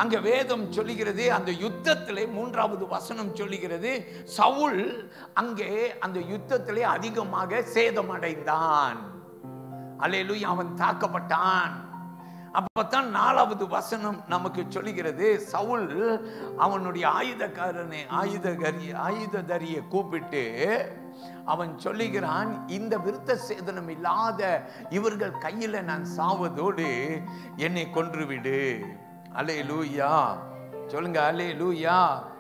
அங்க வேதம் சொல்லுகிறது அந்த யுத்தத்திலே மூன்றாவது வசனம் சொல்லுகிறது சவுல் அங்கே அந்த யுத்தத்திலே அதிகமாக சேதமடைந்தான் அல்லேலூயா அவன் தாக்கப்பட்டான் அப்பதான் நாலாவது வசனம் நமக்கு சொல்லுகிறது சவுல் அவனுடைய ஆயுதக்காரனை ஆயுதகரி ஆயுததரியை கூப்பிட்டு அவன் சொல்லுகிறான் இந்த விருத்த சேதனம் இல்லாத இவர்கள் கையில நான் சாவதோடு என்னை கொன்றுவிடு அலே லூயா சொல்லுங்க அலே லூயா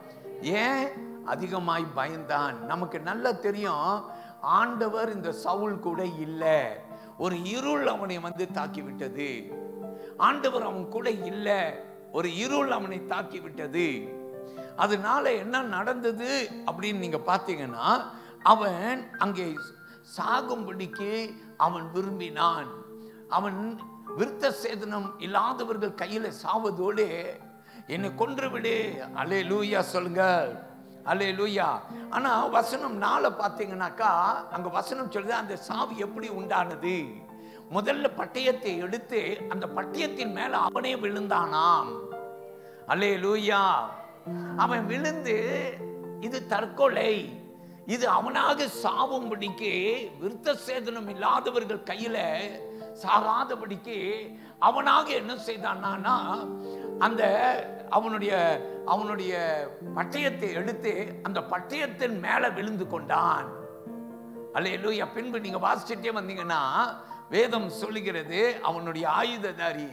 ஏன் அதிகமாய் பயந்தான் நமக்கு நல்லா தெரியும் ஆண்டவர் இந்த சவுல் கூட இல்லை ஒரு இருள் அவனை வந்து தாக்கி விட்டது ஆண்டவர் அவன் கூட இல்லை ஒரு இருள் அவனை தாக்கி விட்டது அதனால என்ன நடந்தது அப்படின்னு நீங்க பார்த்தீங்கன்னா அவன் அங்கே சாகும்படிக்கு அவன் விரும்பினான் அவன் விருத்த சேதனம் இல்லாதவர்கள் கையில சாவதோடு என்னை கொன்று விடு அலே லூயா சொல்லுங்க அலே லூயா ஆனா வசனம் நாளை பார்த்தீங்கன்னாக்கா அங்க வசனம் சொல்லுது அந்த சாவு எப்படி உண்டானது முதல்ல பட்டயத்தை எடுத்து அந்த பட்டயத்தின் மேல அவனே விழுந்தானாம் அலே லூயா அவன் விழுந்து இது தற்கொலை இது அவனாக சாவும்படிக்கு விருத்த சேதனம் இல்லாதவர்கள் கையில சாகாதபடிக்கு அவனாக என்ன செய்தான்னா அந்த அவனுடைய அவனுடைய பட்டயத்தை எடுத்து அந்த பட்டயத்தின் மேல விழுந்து கொண்டான் அல்லேலூயா பின்பு நீங்க வாசிச்சுட்டே வந்தீங்கன்னா வேதம் சொல்லுகிறது அவனுடைய ஆயுததாரி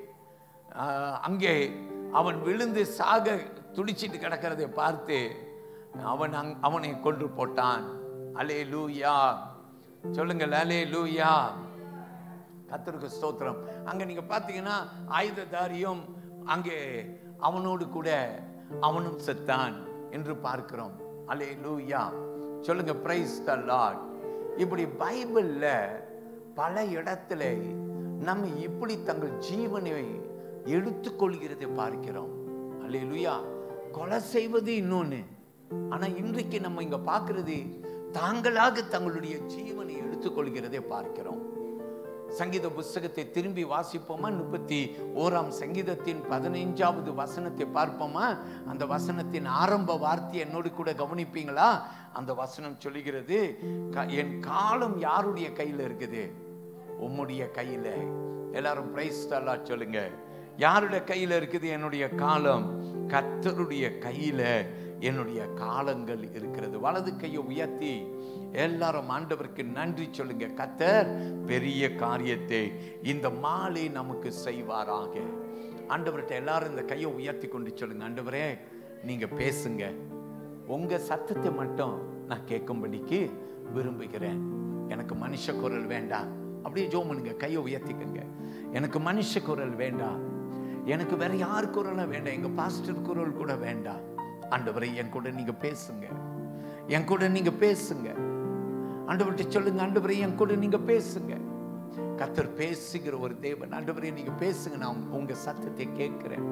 ஆஹ், அங்கே அவன் விழுந்து சாக துடிச்சிட்டு கிடக்கிறதை பார்த்து அவன் அங் அவனை கொன்று போட்டான் அலே லூயா சொல்லுங்கள் அலே லூயா கத்தருக்கு ஸ்தோத்திரம் அங்க நீங்க பாத்தீங்கன்னா ஆயுததாரியும் அங்கே அவனோடு கூட அவனும் செத்தான் என்று பார்க்கிறோம் அலே லூயா சொல்லுங்க பிரைஸ் த லார்ட் இப்படி பைபிள்ல பல இடத்துல நம்ம இப்படி தங்கள் ஜீவனை எடுத்துக்கொள்கிறதை பார்க்கிறோம் அல்லே லூயா கொலை செய்வது இன்னொன்னு ஆனா இன்றைக்கு நம்ம இங்க பார்க்கிறது தாங்களாக தங்களுடைய ஜீவனை எடுத்துக்கொள்கிறதை பார்க்கிறோம் சங்கீத புஸ்தகத்தை திரும்பி வாசிப்போமா முப்பத்தி ஓராம் சங்கீதத்தின் பதினைஞ்சாவது வசனத்தை பார்ப்போமா அந்த வசனத்தின் ஆரம்ப வார்த்தை என்னோடு கூட கவனிப்பீங்களா அந்த வசனம் சொல்லுகிறது "க- என் காலம் யாருடைய கையில இருக்குது உம்முடைய கையில எல்லாரும் பிரைஸ் தல்லா சொல்லுங்க யாருடைய கையில இருக்குது என்னுடைய காலம் கர்த்தருடைய கையில என்னுடைய காலங்கள் இருக்கிறது வலது கையை உயர்த்தி எல்லாரும் ஆண்டவருக்கு நன்றி சொல்லுங்க கத்தர் பெரிய காரியத்தை இந்த மாலை நமக்கு செய்வாராக ஆண்டவர்கிட்ட எல்லாரும் இந்த கையை உயர்த்தி கொண்டு சொல்லுங்க ஆண்டவரே நீங்க பேசுங்க உங்க சத்தத்தை மட்டும் நான் கேட்கும்படிக்கு விரும்புகிறேன் எனக்கு மனுஷ குரல் வேண்டாம் அப்படியே ஜோம் பண்ணுங்க கையை உயர்த்திக்கங்க எனக்கு மனுஷ குரல் வேண்டாம் எனக்கு வேற யார் குரலும் வேண்டாம் எங்க பாஸ்டர் குரல் கூட வேண்டாம் ஆண்டவரை என் கூட நீங்க பேசுங்க என் கூட நீங்க பேசுங்க ஆண்டவர்கிட்ட சொல்லுங்க ஆண்டவரை என் கூட நீங்க பேசுங்க கத்தர் பேசுகிற ஒரு தேவன் ஆண்டவரே நீங்க பேசுங்க நான் உங்க சத்தத்தை கேட்கிறேன்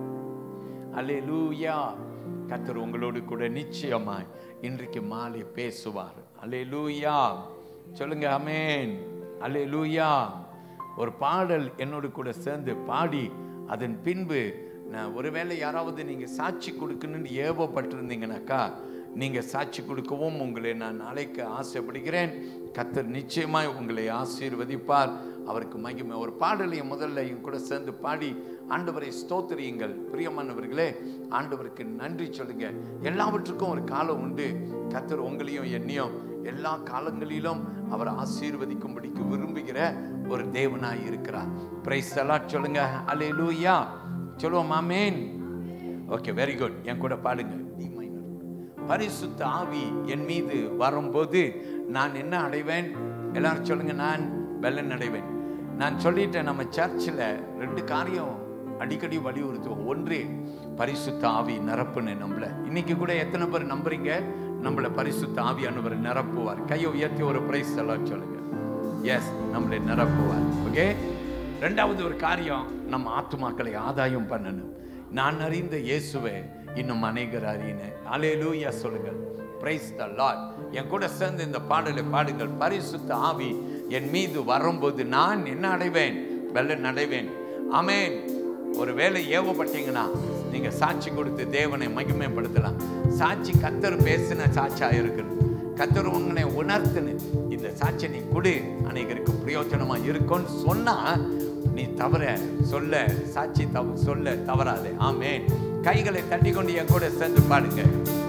அல்லேலூயா கத்தர் உங்களோடு கூட நிச்சயமாய் இன்றைக்கு மாலை பேசுவார் அல்லேலூயா சொல்லுங்க அமேன் அல்லேலூயா ஒரு பாடல் என்னோடு கூட சேர்ந்து பாடி அதன் பின்பு நான் ஒருவேளை யாராவது நீங்க சாட்சி கொடுக்கணும்னு ஏவப்பட்டிருந்தீங்கனாக்கா நீங்க சாட்சி கொடுக்கவும் உங்களை நான் அழைக்க ஆசைப்படுகிறேன் கத்தர் நிச்சயமாய் உங்களை ஆசீர்வதிப்பார் அவருக்கு மகிமை ஒரு பாடலை முதல்ல என் கூட சேர்ந்து பாடி ஆண்டவரை ஸ்தோத்திரியுங்கள் பிரியமானவர்களே ஆண்டவருக்கு நன்றி சொல்லுங்க எல்லாவற்றுக்கும் ஒரு காலம் உண்டு கத்தர் உங்களையும் என்னையும் எல்லா காலங்களிலும் அவர் ஆசீர்வதிக்கும்படிக்கு விரும்புகிற ஒரு தேவனாய் இருக்கிறார் பிரைஸ் எல்லாம் சொல்லுங்க அலே லூயா சொல்லுவோம் ஆமேன் ஓகே வெரி குட் என் கூட பாடுங்க டி மைனர் பரிசுத்த ஆவி என் மீது வரும்போது நான் என்ன அடைவேன் எல்லாரும் சொல்லுங்க நான் வெள்ளன் அடைவேன் நான் சொல்லிட்டேன் நம்ம சர்ச்சில் ரெண்டு காரியம் அடிக்கடி வலியுறுத்துவோம் ஒன்று பரிசுத்த ஆவி நிரப்புன்னு நம்மள இன்னைக்கு கூட எத்தனை பேர் நம்புறீங்க நம்மளை பரிசுத்த ஆவியானவர் நிரப்புவார் கையை உயர்த்தி ஒரு பிரைஸ் எல்லாம் சொல்லுங்க எஸ் நம்மளை நிரப்புவார் ஓகே ரெண்டாவது ஒரு காரியம் நம்ம ஆத்துமாக்களை ஆதாயம் பண்ணணும் நான் அறிந்த இயேசுவை இன்னும் அநேகர் அறியின அலேலூயா சொல்லுங்கள் பிரைஸ் த லார்ட் என் கூட சேர்ந்து இந்த பாடலை பாடுங்கள் பரிசுத்த ஆவி என் மீது வரும்போது நான் என்ன அடைவேன் வெள்ளன் அடைவேன் ஆமென் ஒரு வேலை ஏவப்பட்டீங்கன்னா நீங்க சாட்சி கொடுத்து தேவனை மகிமைப்படுத்தலாம் சாட்சி கத்தர் பேசின சாட்சியா இருக்கணும் கத்தர் உங்களை உணர்த்துன்னு இந்த சாட்சி நீ கொடு அநேகருக்கு பிரயோஜனமா இருக்கும்னு சொன்னா நீ தவற சொல்ல சாட்சி தவ சொல்ல தவறாதே ஆமே கைகளை தட்டி கொண்டு என் கூட சேர்ந்து பாடுங்க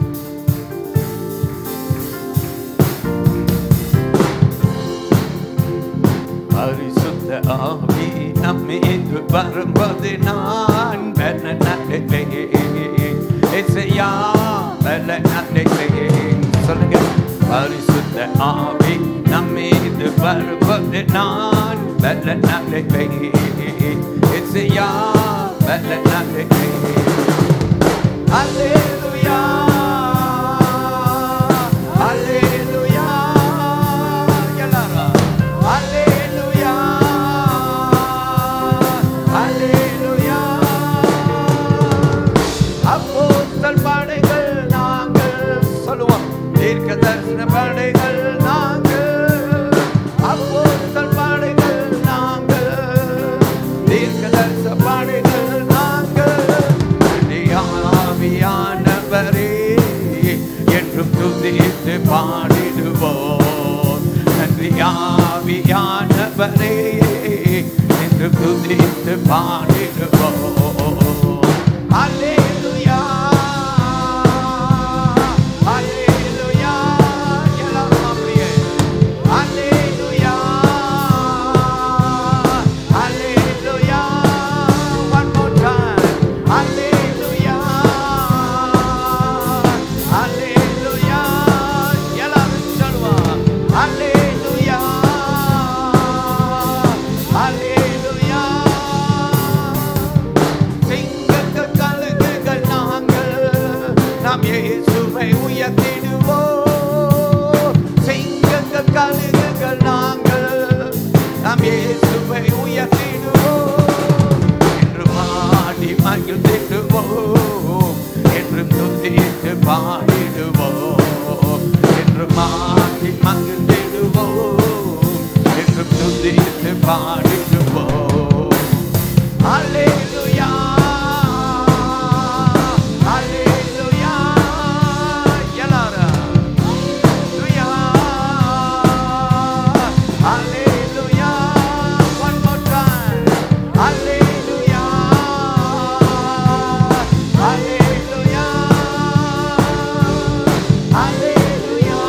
பரிசுத்த ஆவி நம்மீது வரும்போது நான் பல நடிலே இசையா பல நடிலே சொல்லுங்க பரிசுத்த ஆவி நம்மீது வரும்போது நான் பல நடிலே இசையா பல நடிலே Alleluia Alleluia எல்லாரும் Alleluia Alleluia அப்போஸ்தல் படைகள் நாங்கள் சொல்லுவோம் தீர்க்க தரிசன படைகள் நாங்கள் அப்போஸ்தல் படைகள் நாங்கள் தீர்க்க தரிசன படைகள் நாங்கள் ஆவியானவரே என்றும் துதித்து பாடிடுவோம் நன்றி ஆவியானவரே என்றும் துதித்து பாடிடுவோம் அல்லேலூயா அல்லேலூயா எல்லாரும் அப்படியே அல்லேலூயா அல்லேலூயா one more time அல்லேலூயா அல்லேலூயா எல்லாரும் சொல்லுவோம் அல்லேலூயா அல்லேலூயா சிங்கங்கள் கழுகுகள் நாங்கள் நாம் இயேசுவை உயர்த்திடுவோம் சிங்கங்கள் கழுகுகள் நாங்கள் நாம் இயேசுவை உயர்த்திடுவோம் என்று மாடி மகிழ்ந்திடுவோம் என்று துதித்து பாடிடுவோம் என்று மாடி மகிழ்ந்திடுவோம் என்று துதித்து பாடிடுவோம் Alleluia. Alleluia. எல்லாரும். Alleluia. Alleluia. One more time. Alleluia. Alleluia. Alleluia.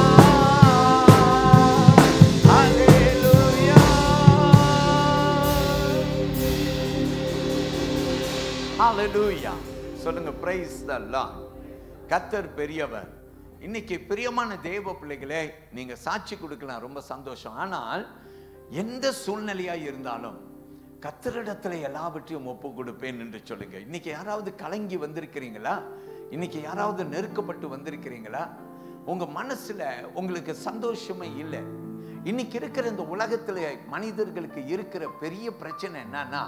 Hallelujah. சொல்லுங்க பிரைஸ் த லார்ட் கத்தர் பெரியவர் இன்னைக்கு பிரியமான தேவ பிள்ளைகளே நீங்க சாட்சி கொடுக்கலாம் ரொம்ப சந்தோஷம் ஆனால் எந்த சூழ்நிலையா இருந்தாலும் கத்தரிடத்துல எல்லாவற்றையும் ஒப்பு கொடுப்பேன் என்று சொல்லுங்க இன்னைக்கு யாராவது கலங்கி வந்திருக்கிறீங்களா இன்னைக்கு யாராவது நெருக்கப்பட்டு வந்திருக்கிறீங்களா உங்க மனசுல உங்களுக்கு சந்தோஷமே இல்லை இன்னைக்கு இருக்கிற இந்த உலகத்துல மனிதர்களுக்கு இருக்கிற பெரிய பிரச்சனை என்னன்னா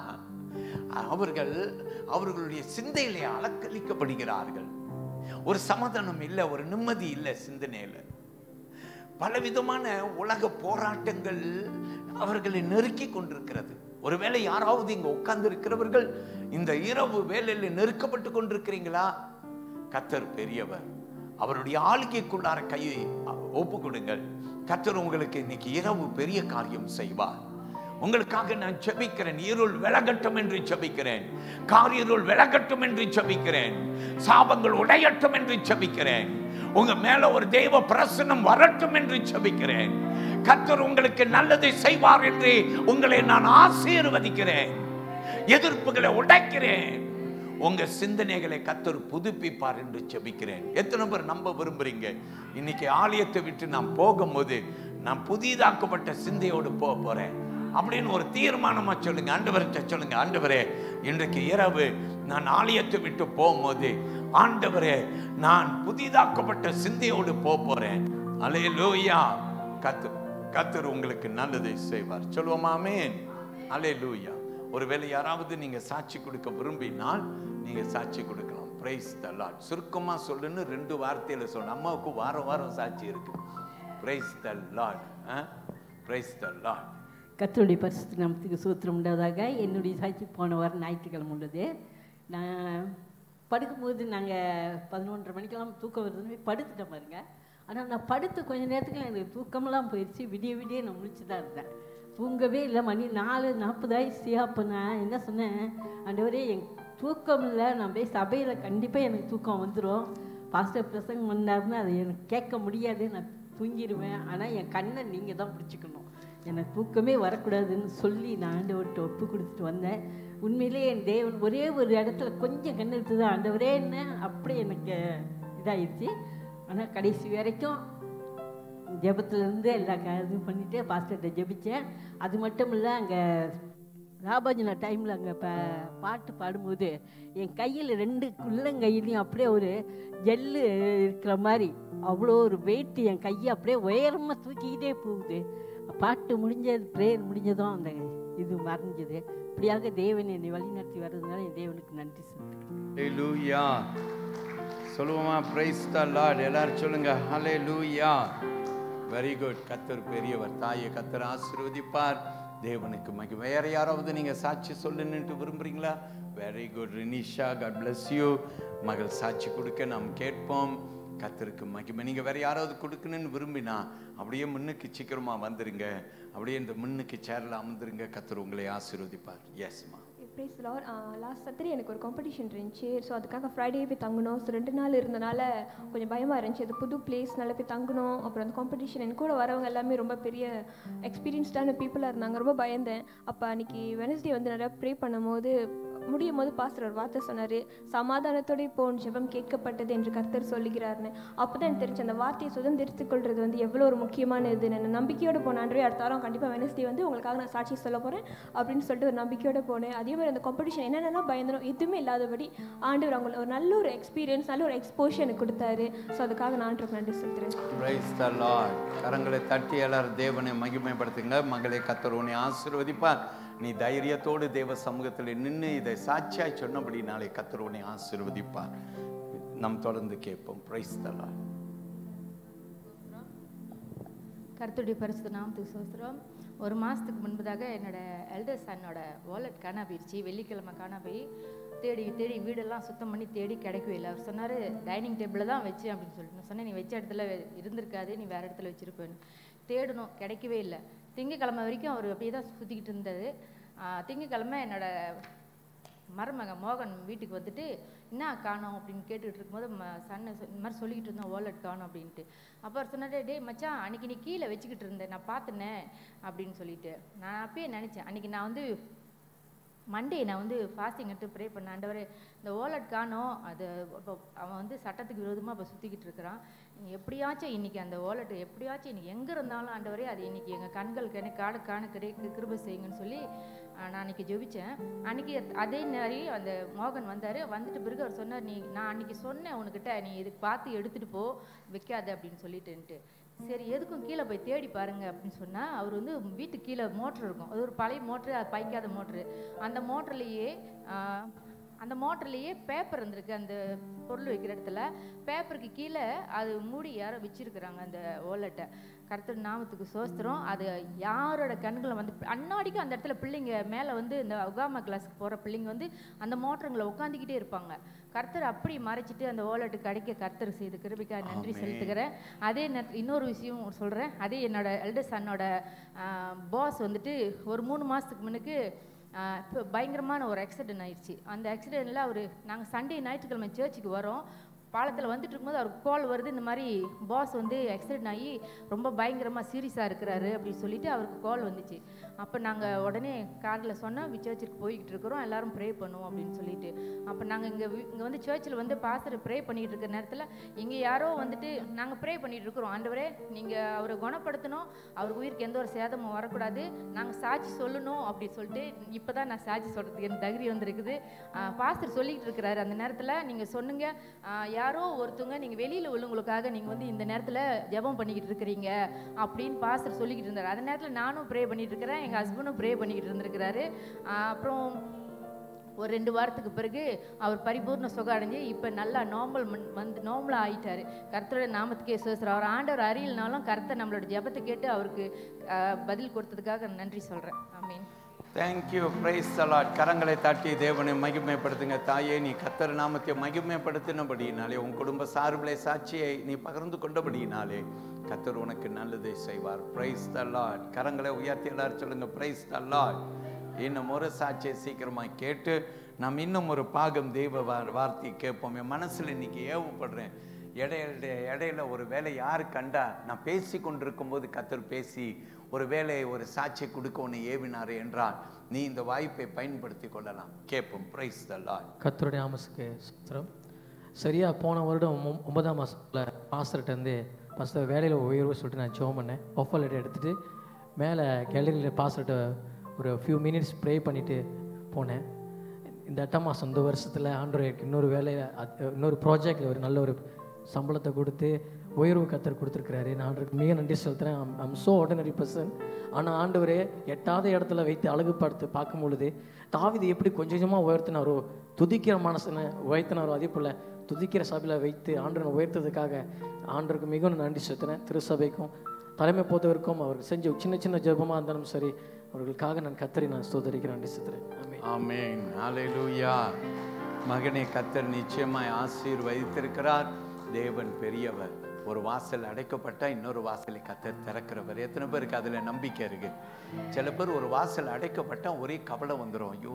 அவர்கள் அவர்களுடைய சிந்தையிலே அலக்களிக்கப்படுகிறார்கள் ஒரு சமாதானம் இல்லை ஒரு நிம்மதி இல்லை சிந்தனையில பலவிதமான உலக போராட்டங்கள் அவர்களை நெருக்கி கொண்டிருக்கிறது ஒருவேளை யாராவது இங்க உட்கார்ந்து இருக்கிறவர்கள் இந்த இரவு வேலையில நெருக்கப்பட்டு கொண்டிருக்கிறீங்களா கத்தர் பெரியவர் அவருடைய ஆளுகைக்குள்ளார கையை ஒப்பு கொடுங்கள் கத்தர் உங்களுக்கு இன்னைக்கு இரவு பெரிய காரியம் செய்வார் உங்களுக்காக நான் ஜெபிக்கிறேன் இருள் விலகட்டும் என்று ஜெபிக்கிறேன் காரிருள் விலகட்டும் என்று ஜெபிக்கிறேன் சாபங்கள் உடையட்டும் என்று ஜெபிக்கிறேன் உங்க மேல ஒரு தெய்வ பிரசனம் வரட்டும் என்று ஜெபிக்கிறேன் கர்த்தர் உங்களுக்கு நல்லதை செய்வார் என்று உங்களை நான் ஆசீர்வதிக்கிறேன் எதிர்ப்புகளை உடைக்கிறேன் உங்க சிந்தனைகளை கத்தர் புதுப்பிப்பார் என்று ஜெபிக்கிறேன் எத்தனை பேர் நம்ப விரும்புறீங்க இன்னைக்கு ஆலயத்தை விட்டு நான் போகும்போது நான் புதிதாக்கப்பட்ட சிந்தையோடு போக போறேன் அப்படின்னு ஒரு தீர்மானமா சொல்லுங்க ஆண்டவர்கிட்ட சொல்லுங்க ஆண்டவரே இன்றைக்கு இரவு நான் ஆலயத்தை விட்டு போகும்போது ஆண்டவரே நான் புதிதாக்கப்பட்ட சிந்தையோடு போக போறேன் அலே லூயா கத்து கத்தர் உங்களுக்கு நல்லதை செய்வார் சொல்லுவோமாமேன் அலே லூயா ஒருவேளை யாராவது நீங்க சாட்சி கொடுக்க விரும்பினால் நீங்க சாட்சி கொடுக்கலாம் பிரைஸ் த லார்ட் சுருக்கமா சொல்லுன்னு ரெண்டு வார்த்தையில சொல்ல அம்மாவுக்கு வாரம் வாரம் சாட்சி இருக்கு praise the Lord praise the Lord கர்த்தருடைய பரிசுத்த நாமத்துக்கு சூத்திரம் உண்டாதாக என்னுடைய சாட்சி போன வாரம் ஞாயிற்றுக்கிழமை உள்ளது நான் படுக்கும்போது நாங்கள் பதினொன்றரை மணிக்கெல்லாம் தூக்கம் வருதுன்னு போய் படுத்துட்டேன் பாருங்க ஆனால் நான் படுத்து கொஞ்ச நேரத்துக்கு எனக்கு தூக்கமெல்லாம் போயிடுச்சு விடிய விடிய நான் முழிச்சு தான் இருந்தேன் தூங்கவே இல்லை மணி நாலு நாற்பது ஆயிடுச்சு அப்போ நான் என்ன சொன்னேன் ஆண்டவரே என் தூக்கம் இல்லை நான் போய் சபையில் கண்டிப்பாக எனக்கு தூக்கம் வந்துடும் பாஸ்டர் பிரசங்கம் பண்ணாருன்னா அதை எனக்கு கேட்க முடியாது நான் தூங்கிடுவேன் ஆனால் என் கண்ணை நீங்கள் தான் பிடிச்சிக்கணும் எனக்கு தூக்கமே வரக்கூடாதுன்னு சொல்லி நான் ஆண்டவர்கிட்ட ஒப்பு கொடுத்துட்டு வந்தேன் உண்மையிலே என் தேவன் ஒரே ஒரு இடத்துல கொஞ்சம் கண் எடுத்தது ஆண்டவரே என்ன அப்படி எனக்கு இதாயிடுச்சு ஆனால் கடைசி வரைக்கும் ஜெபத்துலேருந்து எல்லா க- இதுவும் பண்ணிவிட்டு பாஸ்டர்கிட்ட ஜெபிச்சேன் அது மட்டும் இல்லை அங்கே ராபாஜன டைமில் அங்கே ப பாட்டு பாடும்போது என் கையில் ரெண்டு உள்ளங்கையிலையும் அப்படியே ஒரு ஜெல்லு இருக்கிற மாதிரி அவ்வளோ ஒரு வெயிட் என் கையை அப்படியே உயரமாக தூக்கிக்கிட்டே போகுது பாட்டு முடிஞ்சது ப்ரேயர் முடிஞ்சதும் அந்த இது மறைஞ்சது இப்படியாக தேவன் என்னை வழிநடத்தி வர்றதுனால என் தேவனுக்கு நன்றி சொல்லிக்கிறேன் ஹalleluya சொல்லுவோமா பிரைஸ் த லார்ட் எல்லாரும் சொல்லுங்க ஹalleluya வெரி குட் கத்தர் பெரியவர் தாயை கத்தர் ஆசீர்வதிப்பார் தேவனுக்கு மகிமை வேற யாராவது நீங்க சாட்சி சொல்லணுன்ட்டு விரும்புறீங்களா very good Rinisha God bless you மகள் சாட்சி கொடுக்க நாம் கேட்போம் கத்தருக்கு மகிமை நீங்க வேற யாராவது கொடுக்கணும்னு விரும்பினா அப்படியே முன்னுக்கு சீக்கிரமா வந்துருங்க அப்படியே இந்த முன்னுக்கு சேர்ல அமர்ந்துருங்க கத்தர் உங்களை ஆசீர்வதிப்பார் எஸ்மா ப்ரைஸ் லார்ட் லாஸ்ட் சத்திரி எனக்கு ஒரு காம்படிஷன் இருந்துச்சு ஸோ அதுக்காக ஃப்ரைடே போய் தங்கணும் ஸோ ரெண்டு நாள் இருந்தனால கொஞ்சம் பயமாக இருந்துச்சு அது புது பிளேஸ்னால போய் தங்கணும் அப்புறம் அந்த காம்படிஷன் என் கூட வரவங்க எல்லாமே ரொம்ப பெரிய எக்ஸ்பீரியன்ஸ்டான பீப்புளாக இருந்தாங்க ரொம்ப பயந்தேன் அப்போ அன்றைக்கி வெனஸ்டே வந்து நிறையா ப்ரே பண்ணும்போது முடியும் போது பாஸ்டர் ஒரு வார்த்தை சொன்னார் சமாதானத்தோட போன் ஜெபம் கேட்கப்பட்டது என்று கர்த்தர் சொல்லுகிறார்னு அப்போ தான் எனக்கு தெரிஞ்சு அந்த வார்த்தையை சுதந்திரித்துக் கொள்வது வந்து எவ்வளோ ஒரு முக்கியமான இது நான் நம்பிக்கையோடு போனான்றே அடுத்த வாரம் கண்டிப்பாக வெனஸ்டே வந்து உங்களுக்காக நான் சாட்சி சொல்ல போகிறேன் அப்படின்னு சொல்லிட்டு ஒரு நம்பிக்கையோடு போனேன் அதே மாதிரி அந்த காம்படிஷன் என்னென்னலாம் பயந்தனோ எதுவுமே இல்லாதபடி ஆண்டவர் அவங்களை ஒரு நல்ல ஒரு எக்ஸ்பீரியன்ஸ் நல்ல ஒரு எக்ஸ்போஷர் எனக்கு கொடுத்தாரு ஸோ அதுக்காக நான் ஆண்டவருக்கு நன்றி செலுத்துறேன் பிரைஸ் த லார்ட் கரங்களை தட்டி எல்லாரும் தேவனை மகிமைப்படுத்துங்க மகளை கத்தர் உன்னை ஆசீர்வதிப்பார் நீ தைரியத்தோடு தேவ சமூகத்தில் நின்று இதை சாட்சியாய் சொன்னபடி நாளை கத்தர் உன்னை ஆசீர்வதிப்பார் நாம் தொடர்ந்து கேட்போம் பிரைஸ் த லார்ட் கருத்துடைய பரிசுத்த நாமத்துக்கு சோஸ்திரம் ஒரு மாதத்துக்கு முன்பதாக என்னோட எல்டர் சன்னோட வாலெட் காணா போயிடுச்சு வெள்ளிக்கிழமை காணா போய் தேடி தேடி வீடெல்லாம் சுத்தம் பண்ணி தேடி கிடைக்கவே இல்லை அவர் சொன்னார் டைனிங் டேபிளில் தான் வச்சு அப்படின்னு சொல்லிட்டு நான் சொன்னேன் நீ வச்ச இடத்துல இருந்திருக்காது நீ வேறு இடத்துல வச்சிருப்பேன்னு தேடணும் கிடைக்கவே இல்லை திங்கக்கிழமை வரைக்கும் அவர் அப்படியே தான் சுற்றிக்கிட்டு இருந்தார் திங்கக்கிழமை என்னோட மருமகன் மோகன் வீட்டுக்கு வந்துட்டு என்ன காணோம் அப்படின்னு கேட்டுக்கிட்டு இருக்கும்போது ம சன்னை சொ- இந்த மாதிரி சொல்லிக்கிட்டு இருந்தோம் வாலெட் காணோம் அப்படின்ட்டு அப்போ அவர் சொன்னாரு டேய் மச்சான் அன்னைக்கு நீ கீழே வச்சுக்கிட்டு இருந்தேன் நான் பார்த்தனே அப்படின்னு சொல்லிட்டு நான் அப்பயே நினச்சேன் அன்னைக்கு நான் வந்து மண்டே நான் வந்து ஃபாஸ்டிங் எடுத்து ப்ரே பண்ண ஆண்டவரே இந்த வாலெட் காணோம் அது இப்போ அவன் வந்து சட்டத்துக்கு விரோதமாக இப்போ சுற்றிக்கிட்டு இருக்கிறான் நீ எப்படியாச்சும் இன்னைக்கு அந்த வாலெட் எப்படியாச்சும் இன்னைக்கு எங்கே இருந்தாலும் ஆண்டவரே அது இன்னைக்கு எங்கள் கண்களுக்கு எனக்கு காடு காண கிடைக்க கிருபை செய்யுங்கன்னு சொல்லி ஆஹ், நான் அன்னைக்கு ஜெபிச்சேன் அன்னைக்கு அதே மாதிரி அந்த மோகன் வந்தார் வந்துட்டு பிறகு அவர் சொன்னார் நீ நான் அன்னைக்கு சொன்னேன் உனக்கிட்ட நீ இதுக்கு பார்த்து எடுத்துகிட்டு போ வைக்காத அப்படின்னு சொல்லிட்டுன்ட்டு சரி எதுக்கும் கீழே போய் தேடி பாருங்க அப்படின்னு சொன்னா அவர் வந்து வீட்டுக்கு கீழே மோட்ரு இருக்கும் அது ஒரு பழைய மோட்ரு அது பாய்க்காத மோட்ரு அந்த மோட்டர்லேயே அந்த மோட்டர்லேயே பேப்பர் இருந்திருக்கு அந்த பொருள் வைக்கிற இடத்துல பேப்பருக்கு கீழே அது மூடி யாரோ வச்சிருக்கிறாங்க அந்த ஓலட்டை கர்த்தர் நாமத்துக்கு சோஸ்திரம் அது யாரோட கண்களை வந்து அன்னாடிக்கு அந்த இடத்துல பிள்ளைங்க மேலே வந்து இந்த உகாமா கிளாஸ்க்கு போகிற பிள்ளைங்க வந்து அந்த மோட்டருங்களை உட்காந்துக்கிட்டே இருப்பாங்க கர்த்தர் அப்படி மறைச்சிட்டு அந்த ஓலட்டு கிடைக்க கர்த்தர் செய்து கிருபிக்காக நன்றி ஆமென். செலுத்துகிறேன் அதே நேரத்தில் இன்னொரு விஷயம் சொல்கிறேன் அதே என்னோட எல்டர் சன்னோட பாஸ் வந்துட்டு ஒரு மூணு மாதத்துக்கு முன்னுக்கு ஆஹ், இப்போ பயங்கரமான ஒரு ஆக்சிடென்ட் ஆயிடுச்சு அந்த ஆக்சிடெண்ட்டில் அவர் நாங்கள் சண்டே ஞாயிற்றுக்கிழமை சர்ச்சுக்கு வரோம் பாலத்தில் வந்துட்டு இருக்கும்போது அவருக்கு கால் வருது இந்த மாதிரி பாஸ் வந்து ஆக்சிடென்ட் ஆகி ரொம்ப பயங்கரமாக சீரியஸாக இருக்கிறாரு அப்படின்னு சொல்லிட்டு அவருக்கு கால் வந்துச்சு அப்போ நாங்கள் உடனே காரில் சொன்னோம் சர்ச்சுக்கு போய்கிட்டு இருக்கிறோம் எல்லாரும் ப்ரே பண்ணுவோம் அப்படின்னு சொல்லிட்டு அப்போ நாங்கள் இங்கே இங்கே வந்து சர்ச்சில் வந்து பாஸ்டர் ப்ரே பண்ணிட்டு இருக்கிற நேரத்தில் இங்கே யாரோ வந்துட்டு நாங்கள் ப்ரே பண்ணிட்டு இருக்கிறோம் ஆண்டவரே நீங்கள் அவரை குணப்படுத்தணும் அவருக்கு உயிருக்கு எந்த ஒரு சேதமும் வரக்கூடாது நாங்கள் சாட்சி சொல்லணும் அப்படின்னு சொல்லிட்டு இப்போ தான் நான் சாட்சி சொல்கிறதுக்கு எனக்கு தகுதி வந்திருக்குது பாஸ்டர் சொல்லிக்கிட்டு இருக்கிறாரு அந்த நேரத்தில் நீங்கள் சொன்னுங்க ஆஹ், யாரோ ஒருத்தவங்க நீங்கள் வெளியில் உள்ளவங்களுக்காக நீங்கள் வந்து இந்த நேரத்தில் ஜெபம் பண்ணிக்கிட்டு இருக்கிறீங்க அப்படின்னு பாஸ்டர் சொல்லிக்கிட்டு இருந்தார் அந்த நேரத்தில் நானும் ப்ரே பண்ணிட்டு இருக்கிறேன் எங்கள் ஹஸ்பண்டும் ப்ரே பண்ணிக்கிட்டு இருந்திருக்கிறாரு ஆஹ், அப்புறம் ஒரு ரெண்டு வாரத்துக்கு பிறகு அவர் பரிபூர்ண சுகம் அடைஞ்சு இப்போ நல்லா நார்மல் வந்து நார்மலாக ஆயிட்டாரு கர்த்தரோட நாமத்துக்கே சோசரம் அவர் ஆண்டவர் அறியலனாலும் கர்த்தர் நம்மளோட ஜெபத்தை கேட்டு அவருக்கு ஆஹ், பதில் கொடுத்ததுக்காக நன்றி சொல்கிறேன் ஆமீன் தேங்க்யூ பிரைஸ் தலாட் கரங்களை தாட்டி தேவனை மகிமைப்படுத்துங்க தாயே நீ கத்தர் நாமத்தை மகிமைப்படுத்தினபடியினாலே உன் குடும்ப சார்பிலே சாட்சியை நீ பகிர்ந்து கொண்டபடியினாலே கத்தர் உனக்கு நல்லதை செய்வார் பிரைஸ் தலாட் கரங்களை உயர்த்தி எல்லாரும் சொல்லுங்க பிரைஸ் தலாட் இன்னும் ஒரு சாட்சியை சீக்கிரமா கேட்டு நாம் இன்னும் ஒரு பாகம் தெய்வ வார்- வார்த்தையை கேட்போம் என் மனசுல இன்னைக்கு ஏவப்படுறேன் இடையில இடையில ஒரு வேலை யார் கண்டா நான் பேசி கொண்டிருக்கும் போது கத்தர் பேசி ஒரு வேலையை ஒரு சாட்சி கொடுக்க உன்னை ஏவினார் என்றால் நீ இந்த வாய்ப்பை பயன்படுத்தி கொள்ளலாம் கேட்போம் பிரைஸ் த லார்ட் கர்த்தருடைய ஆமஸுக்கு சுத்திரம் சரியாக போன வருடம் ஒம்- ஒன்பதாம் மாதத்தில் பாஸ்டர்கிட்ட இருந்து ஃபஸ்ட்டு வேலையில் உயர்வு சொல்லிட்டு நான் ஜோம் பண்ணேன் ஆஃபர் லெட்டர் எடுத்துகிட்டு மேலே கேலரியில் பாஸ்டர்கிட்ட ஒரு ஃபியூ மினிட்ஸ் ப்ரே பண்ணிவிட்டு போனேன் இந்த எட்டாம் மாதம் இந்த வருஷத்தில் ஆண்டவர் எனக்கு இன்னொரு வேலையை இன்னொரு ப்ராஜெக்டில் ஒரு நல்ல ஒரு சம்பளத்தை கொடுத்து உயர்வு கத்தர் கொடுத்துருக்கிறாரு நான் ஆண்டவருக்கு மிக நன்றி செலுத்துறேன் ஐம் ஸோ ஆர்டினரி பர்சன் ஆனால் ஆண்டவரே எட்டாத இடத்துல வைத்து அழகுபடுத்து பார்க்கும் பொழுது தாவிதை எப்படி கொஞ்சம் கொஞ்சமாக உயர்த்தினாரோ துதிக்கிற மனசனை உயர்த்தினாரோ அதே போல் துதிக்கிற சபையில் வைத்து ஆண்டவனை உயர்த்ததுக்காக ஆண்டவருக்கு மிகவும் நன்றி செலுத்துறேன் திருசபைக்கும் தலைமை போதவருக்கும் அவருக்கு செஞ்ச சின்ன சின்ன ஜெபமாக இருந்தாலும் சரி அவர்களுக்காக நான் கத்தரி நான் ஸ்தோதரிக்கிறேன் நன்றி செலுத்துறேன் ஆமென் ஆமென் ஹalleluya மகனை கத்தர் நிச்சயமாய் ஆசீர்வதித்திருக்கிறார் தேவன் பெரியவர் ஒரு வாசல் அடைக்கப்பட்டா இன்னொரு வாசலை கத்தர் திறக்கிறவர் எத்தனை பேருக்கு அதுல நம்பிக்கை இருக்கு சில பேர் ஒரு வாசல் அடைக்கப்பட்டா ஒரே கவலை வந்துடும் ஐயோ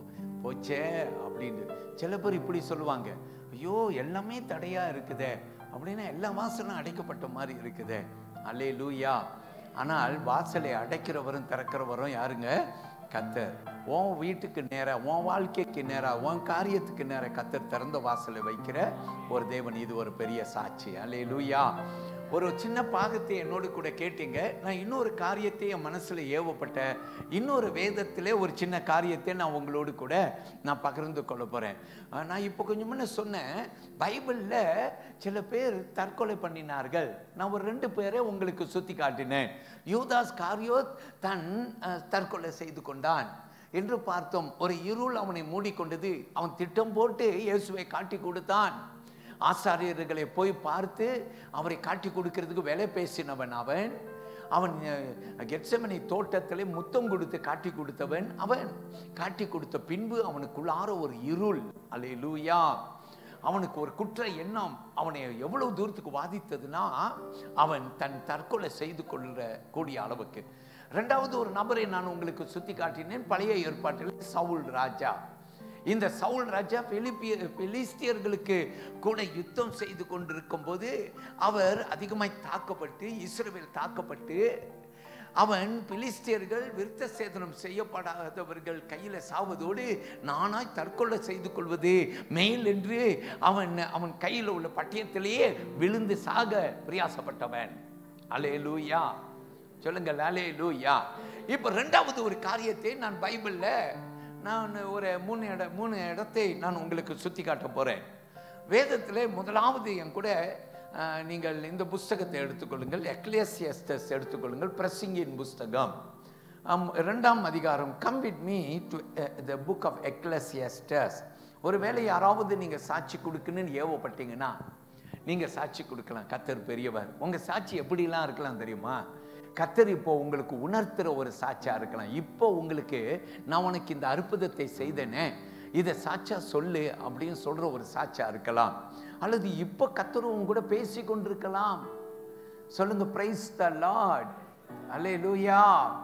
போச்சே அப்படின்னு சில பேர் இப்படி சொல்லுவாங்க ஐயோ எல்லாமே தடையா இருக்குதே அப்படின்னா எல்லா வாசலும் அடைக்கப்பட்ட மாதிரி இருக்குதே அல்லே லூயா ஆனால் வாசலை அடைக்கிறவரும் திறக்கிறவரும் யாருங்க கத்தர் உன் வீட்டுக்கு நேரா உன் வாழ்க்கைக்கு நேரா உன் காரியத்துக்கு நேரா கத்தர் திறந்த வாசலை வைக்கிற ஒரு தேவன் இது ஒரு பெரிய சாட்சி அல்லே லூயா ஒரு சின்ன பாகத்தை என்னோடு கூட கேட்டீங்க நான் இன்னொரு காரியத்தை என் மனசுல ஏவப்பட்ட இன்னொரு வேதத்திலே ஒரு சின்ன காரியத்தை நான் உங்களோடு கூட நான் பகிர்ந்து கொள்ள போறேன் அஹ் நான் இப்போ கொஞ்சம் முன்ன சொன்னேன் பைபிள்ல சில பேர் தற்கொலை பண்ணினார்கள் நான் ஒரு ரெண்டு பேரை உங்களுக்கு சுத்தி காட்டினேன் யூதாஸ் காரியோத் தன் அஹ், தற்கொலை செய்து கொண்டான் என்று பார்த்தோம் ஒரு இருள் அவனை மூடிக்கொண்டது அவன் திட்டம் போட்டு இயேசுவை காட்டி கொடுத்தான் ஆசாரியர்களை போய் பார்த்து அவரை காட்டி கொடுக்கிறதுக்கு வேலை பேசினவன் அவன் அவன் அஹ், கெத்செமனே தோட்டத்திலே முத்தம் கொடுத்து காட்டி கொடுத்தவன் அவன் காட்டி கொடுத்த பின்பு அவனுக்குள்ளார ஒரு இருள் அல்லேலூயா அவனுக்கு ஒரு குற்ற எண்ணம் அவனை எவ்வளவு தூரத்துக்கு வாதித்ததுன்னா அவன் தன் தற்கொலை செய்து கொள்கிற கூடிய அளவுக்கு ரெண்டாவது ஒரு நபரை நான் உங்களுக்கு சுத்தி காட்டினேன் பழைய ஏற்பாட்டில் சவுல் ராஜா இந்த சவுல் ராஜா பிலிப்பிய பெலிஸ்தியர்களுக்கு கூட யுத்தம் செய்து கொண்டிருக்கும் போது அவர் அதிகமாய் தாக்கப்பட்டு இஸ்ரவேல் தாக்கப்பட்டு அவன் பிலிஸ்தியர்கள் விருத்த சேதனம் செய்யப்படாதவர்கள் கையில சாவதோடு நானாய் தற்கொலை செய்து கொள்வது மேல் என்று அவன் அவன் கையில் உள்ள பட்டயத்திலேயே விழுந்து சாக பிரயாசப்பட்டவன் அலே லூயா சொல்லுங்கள் அலே லூயா இப்போ ரெண்டாவது ஒரு காரியத்தை நான் பைபிள்ல நான் ஒரு மூணு இட மூணு இடத்தை நான் உங்களுக்கு சுத்தி காட்ட போறேன் வேதத்திலே முதலாவது என் கூட அஹ், நீங்கள் இந்த புஸ்தகத்தை எடுத்துக்கொள்ளுங்கள் எக்லேசியஸ்டஸ் எடுத்துக்கொள்ளுங்கள் பிரசிங்கின் புஸ்தகம் ஆம், இரண்டாம் அதிகாரம் come with me to the book of Ecclesiastes ஒருவேளை யாராவது நீங்க சாட்சி கொடுக்கணும்னு ஏவப்பட்டீங்கன்னா நீங்க சாட்சி கொடுக்கலாம் கத்தர் பெரியவர் உங்க சாட்சி எப்படிலாம் இருக்கலாம் தெரியுமா கத்தர் இப்போ உங்களுக்கு உணர்த்துற ஒரு சாட்சியா இருக்கலாம் இப்போ உங்களுக்கு நான் உனக்கு இந்த அற்புதத்தை செய்தேனே இதை சாட்சியா சொல்லு அப்படின்னு சொல்ற ஒரு சாட்சியா இருக்கலாம் அல்லது இப்போ கத்தர் உங்க கூட பேசி கொண்டிருக்கலாம் சொல்லுங்க பிரைஸ் த லார்ட் அல்லேலூயா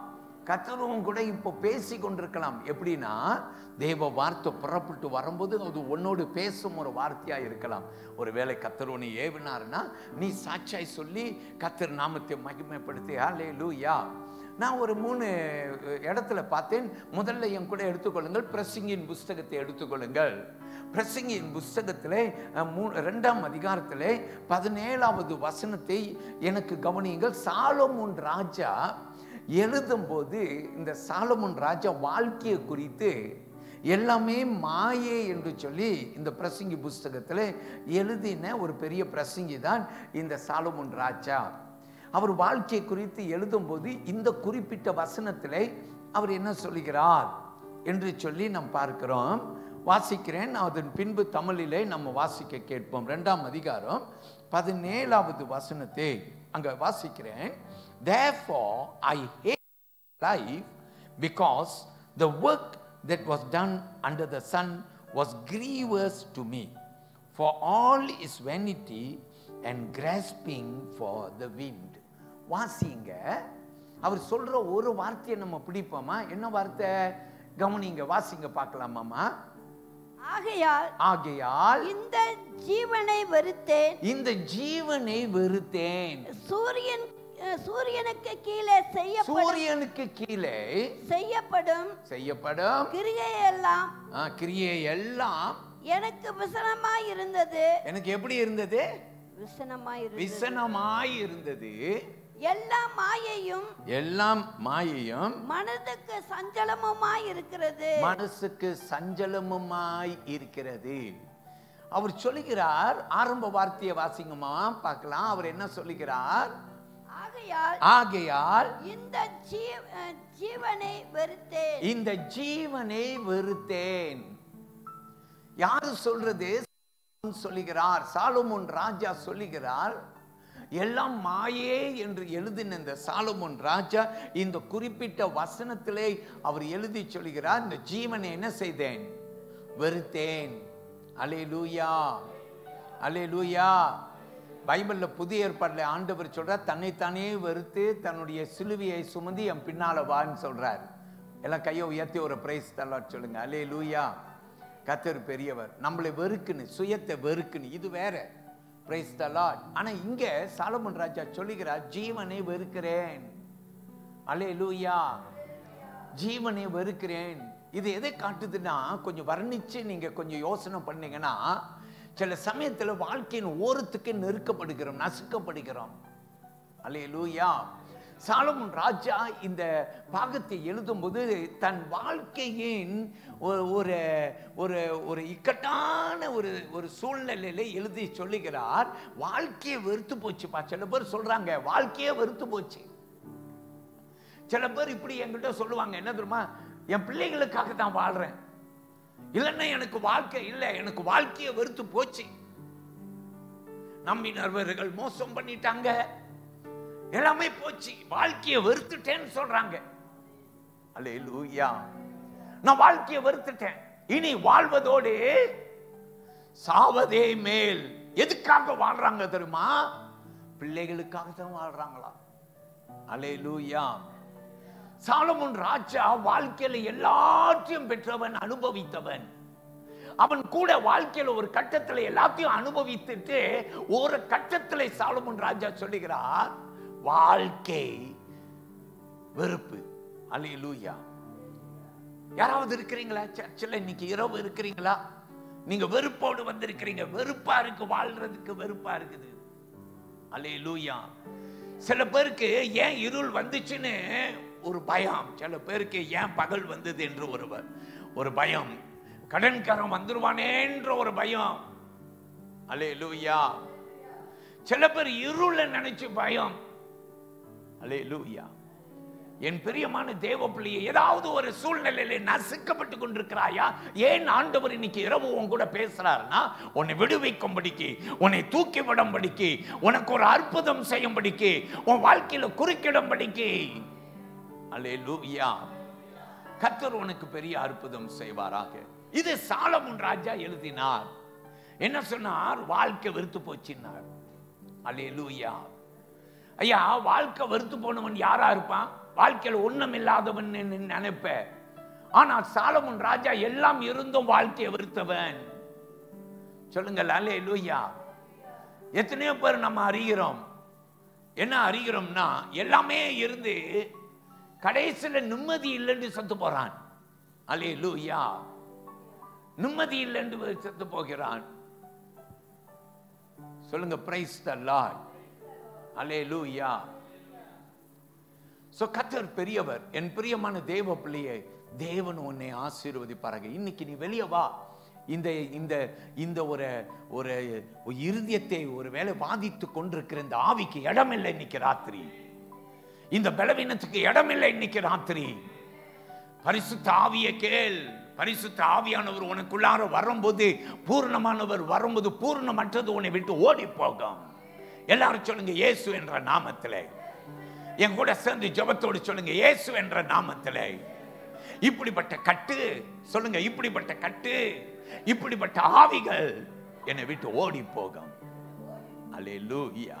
கத்தரும் கூட இப்போ பேசி கொண்டிருக்கலாம் எப்படின்னா தேவ வார்த்தை புறப்பட்டு வரும்போது அது உன்னோடு பேசும் ஒரு வார்த்தையா இருக்கலாம் ஒருவேளை கத்தர் உன்னை ஏவினாருன்னா நீ சாட்சியாய் சொல்லி கத்தர் நாமத்தை மகிமைப்படுத்தி அல்லேலூயா நான் ஒரு மூணு இடத்துல பார்த்தேன் முதல்ல என் கூட எடுத்துக்கொள்ளுங்கள் பிரசிங்கின் புஸ்தகத்தை எடுத்துக்கொள்ளுங்கள் பிரசங்கியின் புஸ்தகத்திலே அஹ், மூ ரெண்டாம் அதிகாரத்திலே பதினேழாவது வசனத்தை எனக்கு கவனியுங்கள் சாலமோன் ராஜா எழுதும்போது இந்த சாலமோன் ராஜா வாழ்க்கையை குறித்து எல்லாமே மாயே என்று சொல்லி இந்த பிரசங்கி புஸ்தகத்தில் எழுதின ஒரு பெரிய பிரசங்கி தான் இந்த சாலமோன் ராஜா அவர் வாழ்க்கை குறித்து எழுதும்போது இந்த குறிப்பிட்ட வசனத்திலே அவர் என்ன சொல்லுகிறார் என்று சொல்லி நாம் பார்க்கிறோம் வாசிக்கிறேன் அதன் பின்பு தமிழிலே நம்ம வாசிக்க கேட்போம் ரெண்டாம் அதிகாரம் பதினேழாவது வசனத்தை அங்க வாசிக்கிறேன் therefore i hate life because the work that was done under the sun was grievous to me for all is vanity and grasping for the wind வாசிங்க அவர் சொல்ற ஒரு வார்த்தையை நம்ம பிடிப்போமா என்ன வார்த்தை கவனிங்க வாசிங்க பார்க்கலாமாமா ஆகையால் ஆகையால் இந்த ஜீவனை வெறுத்தேன் இந்த ஜீவனை வெறுத்தேன் சூரியன் அஹ், சூரியனுக்கு கீழே செய்யப்படும் சூரியனுக்கு கீழே செய்யப்படும் செய்யப்படும் கிரியையெல்லாம் ஆ, கிரியை எல்லாம் எனக்கு விசனமாய் இருந்தது எனக்கு எப்படி இருந்தது விசனமாய் இருந்தது விசனமாய் இருந்தது எல்லா மாயையும் எல்லாம் மாயையும் மனதுக்கு சஞ்சலமுமாய் இருக்கிறது மனசுக்கு சஞ்சலமுமாய் இருக்கிறது அவர் சொல்லுகிறார் ஆரம்ப வார்த்தையை வாசிங்கம்மா பார்க்கலாம் அவர் என்ன சொல்லுகிறார் ஆகையால் ஆகையால் இந்த ஜீ- அஹ், ஜீவனை வெறுத்தேன் இந்த ஜீவனை வெறுத்தேன் யாரு சொல்றது சொல்லுகிறார் சாலமோன் ராஜா சொல்லுகிறார் எல்லாம் மாயே என்று எழுதின இந்த சாலமோன் ராஜா இந்த குறிப்பிட்ட வசனத்திலே அவர் எழுதி சொல்லுகிறார் இந்த ஜீவனை என்ன செய்தேன் வெறுத்தேன் அலே லூயா அலே லூயா பைபிள்ல புதிய ஏற்பாடுல ஆண்டவர் சொல்றார் தன்னைத்தானே வெறுத்து தன்னுடைய சிலுவையை சுமந்து என் பின்னால வான்னு சொல்றார் எல்லாம் கையை உயர்த்தி ஒரு பிரைஸ் தள்ளாட் சொல்லுங்க அலே லூயா கத்தர் பெரியவர் நம்மளை வெறுக்குன்னு சுயத்தை வெறுக்குன்னு இது வேற பிரைஸ் தலாட் ஆனா இங்க சாலமன் ராஜா சொல்லுகிறார் ஜீவனை வெறுக்கிறேன் அலே லூயா ஜீவனை வெறுக்கிறேன் இது எதை காட்டுதுன்னா கொஞ்சம் வர்ணிச்சு நீங்க கொஞ்சம் யோசனை பண்ணீங்கன்னா சில சமயத்துல வாழ்க்கையின் ஓரத்துக்கு நெருக்கப்படுகிறோம் நசுக்கப்படுகிறோம் அலே லூயா சாலமன் ராஜா இந்த பாகத்தை எழுதும்போது தன் வாழ்க்கையின் ஒரு ஒரு ஒரு ஒரு இக்கட்டான ஒரு ஒரு சூழ்நிலையில எழுதி சொல்லுகிறார் வாழ்க்கையை வெறுத்து போச்சுப்பா சில பேர் சொல்றாங்க வாழ்க்கையே வெறுத்து போச்சு சில பேர் இப்படி என்கிட்ட சொல்லுவாங்க என்ன தெரியுமா என் பிள்ளைகளுக்காக தான் வாழ்றேன் இல்லைன்னா எனக்கு வாழ்க்கை இல்லை எனக்கு வாழ்க்கையை வெறுத்து போச்சு நம்பினவர்கள் மோசம் பண்ணிட்டாங்க எல்லாமே போச்சு வாழ்க்கையை வெறுத்துட்டேன்னு சொல்றாங்க அல்லே லூயா நான் வாழ்க்கையை வெறுத்துட்டேன் இனி வாழ்வதோடு சாவதே மேல் எதுக்காக வாழ்றாங்க தெரியுமா பிள்ளைகளுக்காக தான் வாழ்றாங்களா அலே லூயா சாலமோன் ராஜா வாழ்க்கையில எல்லாத்தையும் பெற்றவன் அனுபவித்தவன் அவன் கூட வாழ்க்கையில ஒரு கட்டத்துல எல்லாத்தையும் அனுபவித்துட்டு ஒரு கட்டத்துல சாலமோன் ராஜா சொல்லுகிறார் வாழ்க்கை வெறுப்பு அல்லேலூயா யாராவது இருக்கிறீங்களா சர்ச்சில் இன்னைக்கு இரவு இருக்கிறீங்களா நீங்க வெறுப்போடு வந்திருக்கிறீங்க வெறுப்பா இருக்கு வாழ்றதுக்கு வெறுப்பா இருக்குது அலே லூயா சில பேருக்கு ஏன் இருள் வந்துச்சுன்னு ஒரு பயம் சில பேருக்கு ஏன் பகல் வந்தது என்று ஒரு ப- ஒரு பயம் கடன்காரன் வந்துருவானேன்ற ஒரு பயம் அலே லூயா சில பேர் இருள நினைச்சு பயம் அலே லூயா என் பிரியமான தேவ பிள்ளையை ஏதாவது ஒரு சூழ்நிலையில நசுக்கப்பட்டு கொண்டிருக்கிறாயா ஏன் ஆண்டவர் இன்னைக்கு இரவு உன் கூட பேசுறாருன்னா உன்னை விடுவிக்கும்படிக்கு உன்னை தூக்கி விடும்படிக்கு உனக்கு ஒரு அற்புதம் செய்யும்படிக்கு உன் வாழ்க்கையில குறுக்கிடும்படிக்கு அலே லூயா கத்தர் உனக்கு பெரிய அற்புதம் செய்வாராக இது சாலமுன் ராஜா எழுதினார் என்ன சொன்னார் வாழ்க்கை வெறுத்து போச்சின்னார் அலே லூயா ஐயா வாழ்க்கை வெறுத்து போனவன் யாரா இருப்பான் வாழ்க்கையில ஒண்ணும் இல்லாதவன் நினைப்ப ஆனா சாலமன் ராஜா எல்லாம் இருந்தும் வாழ்க்கையை வெறுத்தவன் சொல்லுங்கள் அல்லே லூயா எத்தனையோ பேர் நம்ம அறிகிறோம் என்ன அறிகிறோம்னா எல்லாமே இருந்து கடைசியில நிம்மதி இல்லைன்னு செத்து போறான் அலே லூயா நிம்மதி இல்லைன்னு செத்து போகிறான் சொல்லுங்க பிரைஸ் த லார்ட் அலேலூயா சோ கத்தர் பெரியவர் என் பிரியமான தேவ பிள்ளையே தேவன் உன்னை ஆசீர்வதிப்பார்கள் இன்னைக்கு நீ வெளியே வா இந்த இந்த இந்த ஒரு ஒரு ஒரு இருதயத்தை ஒரு வேலை பாதித்து கொண்டிருக்கிற இந்த ஆவிக்கு இடமில்லை இன்னைக்கு ராத்திரி இந்த பலவீனத்துக்கு இடமில்லை இன்னைக்கு ராத்திரி பரிசுத்த ஆவிய கேள் பரிசுத்த ஆவியானவர் உனக்குள்ளார வரும்போது பூர்ணமானவர் வரும்போது பூர்ணமற்றது உன்னை விட்டு ஓடி போகும் எல்லாரும் சொல்லுங்க இயேசு என்ற நாமத்திலே என் கூட சேர்ந்து ஜெபத்தோடு சொல்லுங்க இயேசு என்ற நாமத்திலே இப்படிப்பட்ட கட்டு சொல்லுங்க இப்படிப்பட்ட கட்டு இப்படிப்பட்ட ஆவிகள் என்னை விட்டு ஓடி போகும் அல்லேலூயா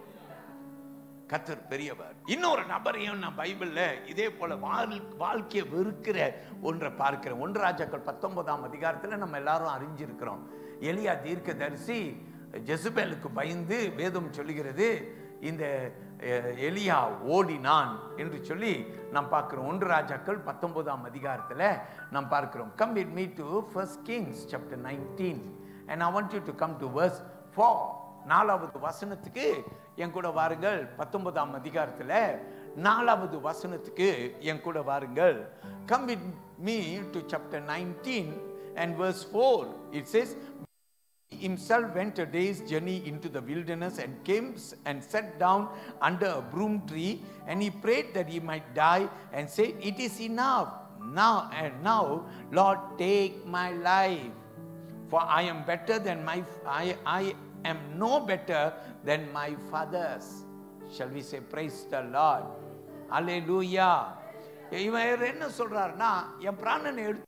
கத்தர் பெரியவர் இன்னொரு நபரையும் நான் பைபிள்ல இதே போல வாழ் வாழ்க்கையை வெறுக்கிற ஒன்றை பார்க்கிறேன் ஒன்று ராஜாக்கள் பத்தொன்பதாம் அதிகாரத்துல நம்ம எல்லாரும் அறிஞ்சிருக்கிறோம் எலியா தீர்க்கதரிசி ஜெசுபேலுக்கு பயந்து வேதம் சொல்லுகிறது இந்த அஹ், எலியா ஓடினான் என்று சொல்லி நாம் பார்க்கிறோம் ஒன்று ராஜாக்கள் பத்தொன்பதாம் அதிகாரத்துல நாம் பார்க்கிறோம் come with me to First Kings chapter nineteen and I want you to come to verse four நாலாவது வசனத்துக்கு என் கூட வாருங்கள் பத்தொன்பதாம் அதிகாரத்துல நாலாவது வசனத்துக்கு என் கூட வாருங்கள் come with me to chapter nineteen and verse four it says himself went a day's journey into the wilderness and came s- and sat down under a broom tree and he prayed that he might die and said it is enough now and now lord take my life for I am better than my I, I am no better than my fathers. Shall we say praise the Lord? Hallelujah. இவர் என்ன சொல்றாருன்னா என் பிராணனை எடுத்து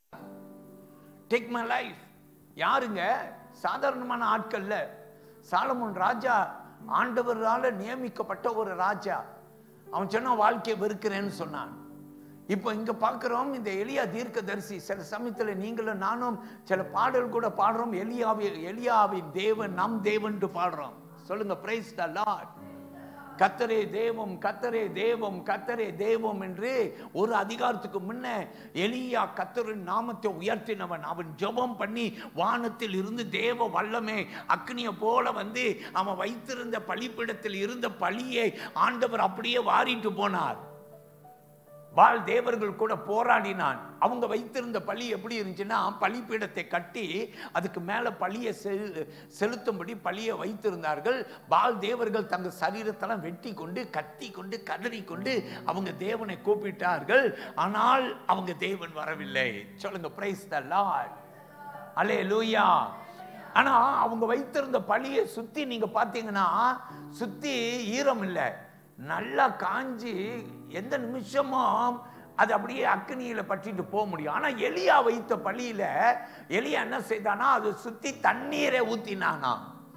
take my life யாருங்க சாதாரணமான ஆட்கள்ல Solomon ராஜா ஆண்டவரால நியமிக்கப்பட்ட ஒரு ராஜா அவன் சொன்ன வாழ்க்கையை வெறுக்கிறேன்னு சொன்னான் இப்போ இங்க பார்க்கிறோம் இந்த எலியா தீர்க்கதரிசி சில சமயத்துல நீங்களும் நானும் சில பாடல் கூட பாடுறோம் எலியாவி எலியாவின் தேவன் நம் தேவன் பாடுறோம் சொல்லுங்க பிரைஸ் த லார்ட் கத்தரே தேவம் கத்தரே தேவம் கத்தரே தேவம் என்று ஒரு அதிகாரத்துக்கு முன்ன எலியா கத்தரின் நாமத்தை உயர்த்தினவன் அவன் ஜெபம் பண்ணி வானத்தில் இருந்து தேவ வல்லமே அக்னியை போல வந்து அவன் வைத்திருந்த பலிப்பிடத்தில் இருந்த பலியை ஆண்டவர் அப்படியே வாரிட்டு போனார் பால் தேவர்கள் கூட போராடினான் அவங்க வைத்திருந்த பலி எப்படி இருந்துச்சுன்னா பலிப்பீடத்தை கட்டி அதுக்கு மேல பழியை செலு செலுத்தும்படி பழியை வைத்திருந்தார்கள் பால் தேவர்கள் தங்கள் சரீரத்தெல்லாம் வெட்டி கொண்டு கத்தி கொண்டு கதறி கொண்டு அவங்க தேவனை கூப்பிட்டார்கள் ஆனால் அவங்க தேவன் வரவில்லை சொல்லுங்க பிரைஸ் த லார்ட் அலே லூயா ஆனா அவங்க வைத்திருந்த பழியை சுத்தி நீங்க பாத்தீங்கன்னா சுத்தி ஈரம் இல்லை நல்லா காஞ்சி எந்த நிமிஷமும் அது அப்படியே அக்னியில பற்றிட்டு போக முடியும் ஆனா எலியா வைத்த பழியில எலியா என்ன செய்தானா அது சுத்தி தண்ணீரை ஊத்தினானா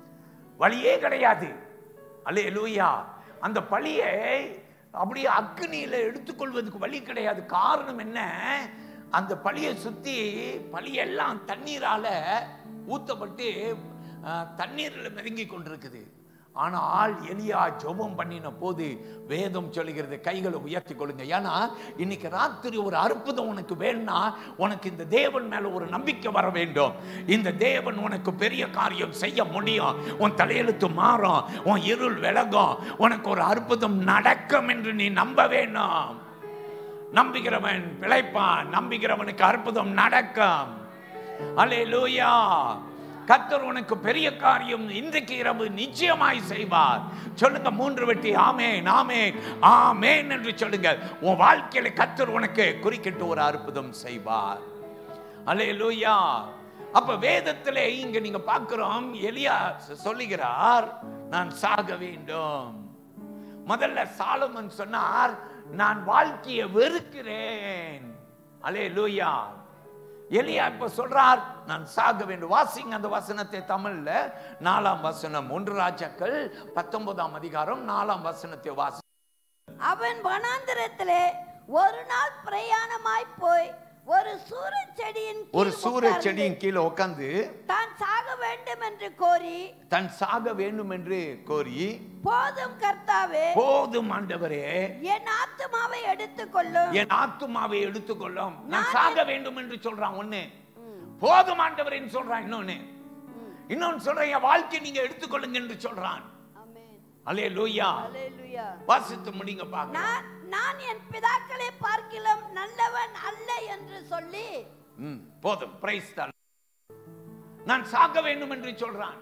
வழியே கிடையாது அல்லே லூயா அந்த பழியை அப்படியே அக்னியில எடுத்துக்கொள்வதற்கு வழி கிடையாது காரணம் என்ன அந்த பழியை சுத்தி பழியெல்லாம் தண்ணீரால ஊத்தப்பட்டு அஹ், தண்ணீர்ல மிதங்கி கொண்டிருக்குது ஆனால் எலியா ஜெபம் பண்ணின போது வேதம் சொல்லுகிறது கைகளை உயர்த்தி கொள்ளுங்க ஏன்னா இன்னைக்கு ராத்திரி ஒரு அற்புதம் உனக்கு வேணும்னா உனக்கு இந்த தேவன் மேல ஒரு நம்பிக்கை வர வேண்டும் இந்த தேவன் உனக்கு பெரிய காரியம் செய்ய முடியும் உன் தலையெழுத்து மாறும் உன் இருள் விலகும் உனக்கு ஒரு அற்புதம் நடக்கும் என்று நீ நம்ப வேண்டும் நம்புகிறவன் பிழைப்பான் நம்புகிறவனுக்கு அற்புதம் நடக்கும் அல்லேலூயா கர்த்தர் உனக்கு பெரிய காரியம் இன்றைக்கு இரவு நிச்சயமாய் செய்வார் சொல்லுங்க மூன்று வெட்டி ஆமேன் ஆமேன் ஆமேன் என்று சொல்லுங்க உன் வாழ்க்கையில கர்த்தர் உனக்கு குறுக்கிட்டு ஒரு அற்புதம் செய்வார் அல்லேலூயா அப்ப வேதத்திலே இங்க நீங்க பார்க்கிறோம் எலியா சொல்லுகிறார் நான் சாக வேண்டும் முதல்ல சாலமன் சொன்னார் நான் வாழ்க்கையை வெறுக்கிறேன் அலே லூயா எலியா இப்ப சொல்றார் நான் சாக வேண்டும் வாசிங்க அந்த வசனத்தை தமிழ்ல நாலாம் வசனம் ஒன்று ராஜாக்கள் பத்தொன்பதாம் அதிகாரம் நாலாம் வசனத்தை வாசி அவன் வனாந்திரத்திலே ஒரு நாள் பிரயாணமாய் போய் ஒரு சூரச் செடியின் கீழ் ஒரு சூரிய உட்கார்ந்து செடியின் கீழே உட்கார்ந்து தான் சாக வேண்டும் என்று கோரி தன் சாக வேண்டும் என்று கோரி போதும் கர்த்தாவே போதும் ஆண்டவரே என் ஆத்துமாவை எடுத்துக்கொள்ளும் என் ஆத்துமாவை எடுத்துக்கொள்ளும் நான் சாக வேண்டும் என்று சொல்றான் ஒண்ணு போதும் ஆண்டவரேன்னு சொல்றான் இன்னொன்னு இன்னொன்னு சொல்றான் என் வாழ்க்கை நீங்க எடுத்துக்கொள்ளுங்க என்று சொல்றான் ஆமென். அலே லூயா அல்லேலூயா. வாசித்து முடிங்க பாக்க நான் நான் என் பிதாக்களை பார்க்கிலும் நல்லவன் அல்ல என்று சொல்லி ம், போதும் பிரைஸ் நான் சாக வேண்டும் என்று சொல்றான்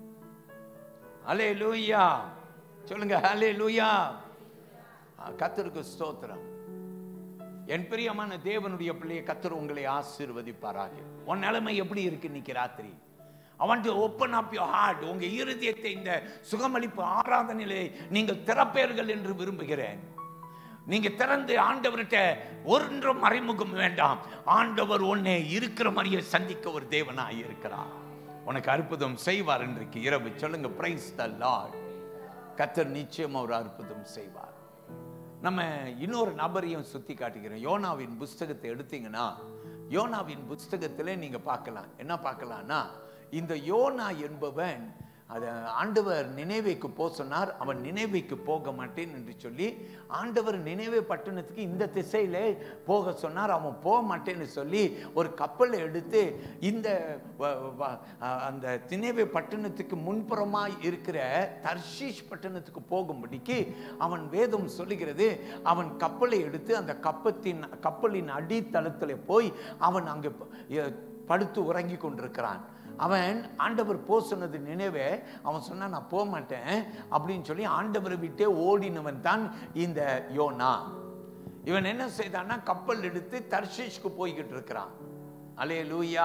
அலே லூயா சொல்லுங்க அலே லூயா கத்தருக்கு ஸ்தோத்திரம் என் பிரியமான தேவனுடைய பிள்ளையை கத்தர் உங்களை ஆசீர்வதிப்பாராக உன் நிலைமை எப்படி இருக்கு இன்னைக்கு ராத்திரி I want to open up your heart உங்க இருதயத்தை இந்த சுகமளிப்பு ஆராதனையிலே நீங்கள் திறப்பேர்கள் என்று விரும்புகிறேன் நீங்க திறந்து ஆண்டவர்கிட்ட ஒன்றும் மறைமுகம் வேண்டாம் ஆண்டவர் உன்னை இருக்கிற மாதிரியே சந்திக்க ஒரு தேவனாய் இருக்கிறார் உனக்கு அற்புதம் செய்வார் இன்றைக்கு இரவு சொல்லுங்க பிரைஸ் த லார்ட் கத்தர் நிச்சயம் ஒரு அற்புதம் செய்வார் நம்ம இன்னொரு நபரையும் சுத்தி காட்டுகிறோம் யோனாவின் புஸ்தகத்தை எடுத்தீங்கன்னா யோனாவின் புஸ்தகத்திலே நீங்க பார்க்கலாம் என்ன பார்க்கலாம்னா இந்த யோனா என்பவன் அது ஆண்டவர் நினைவைக்கு போக சொன்னார் அவன் நினைவைக்கு போக மாட்டேன் என்று சொல்லி ஆண்டவர் நினைவே பட்டணத்துக்கு இந்த திசையில போக சொன்னார் அவன் போக மாட்டேன்னு சொல்லி ஒரு கப்பலை எடுத்து இந்த வ- வ- அந்த நினைவே பட்டணத்துக்கு முன்புறமாய் இருக்கிற தர்ஷீஷ் பட்டணத்துக்கு போகும்படிக்கு அவன் வேதம் சொல்லுகிறது அவன் கப்பலை எடுத்து அந்த கப்பத்தின் கப்பலின் அடித்தளத்தில் போய் அவன் அங்கே ப- எ- படுத்து உறங்கி கொண்டிருக்கிறான் அவன் ஆண்டவர் போ சொன்னது நினைவே அவன் சொன்னான் நான் போக மாட்டேன் அப்படின்னு சொல்லி ஆண்டவரை விட்டே ஓடினவன் தான் இந்த யோனா இவன் என்ன செய்தான்னா கப்பல் எடுத்து தர்ஷீஷ்க்கு போய்கிட்டு இருக்கிறான் அலே லூயா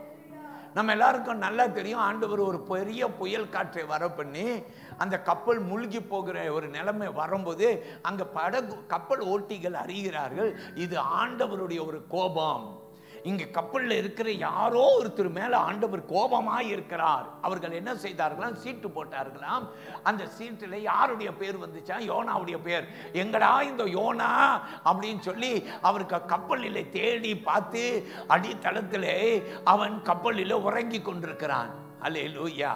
நம்ம எல்லாருக்கும் நல்லா தெரியும் ஆண்டவர் ஒரு பெரிய புயல் காற்றை வர பண்ணி அந்த கப்பல் மூழ்கி போகிற ஒரு நிலைமை வரும்போது அங்க படகு கப்பல் ஓட்டிகள் அறிகிறார்கள் இது ஆண்டவருடைய ஒரு கோபம் இங்க கப்பல்ல இருக்கிற யாரோ ஒருத்தர் மேல ஆண்டவர் கோபமாய் இருக்கிறார் அவர்கள் என்ன செய்தார்களாம் சீட்டு போட்டார்களாம் அந்த சீட்டுல யாருடைய பேர் வந்துச்சா யோனாவுடைய பேர் எங்கடா இந்த யோனா அப்படின்னு சொல்லி அவருக்கு கப்பலிலே தேடி பார்த்து அடித்தளத்திலே அவன் கப்பலிலே உறங்கி கொண்டிருக்கிறான் அல்லே லூயா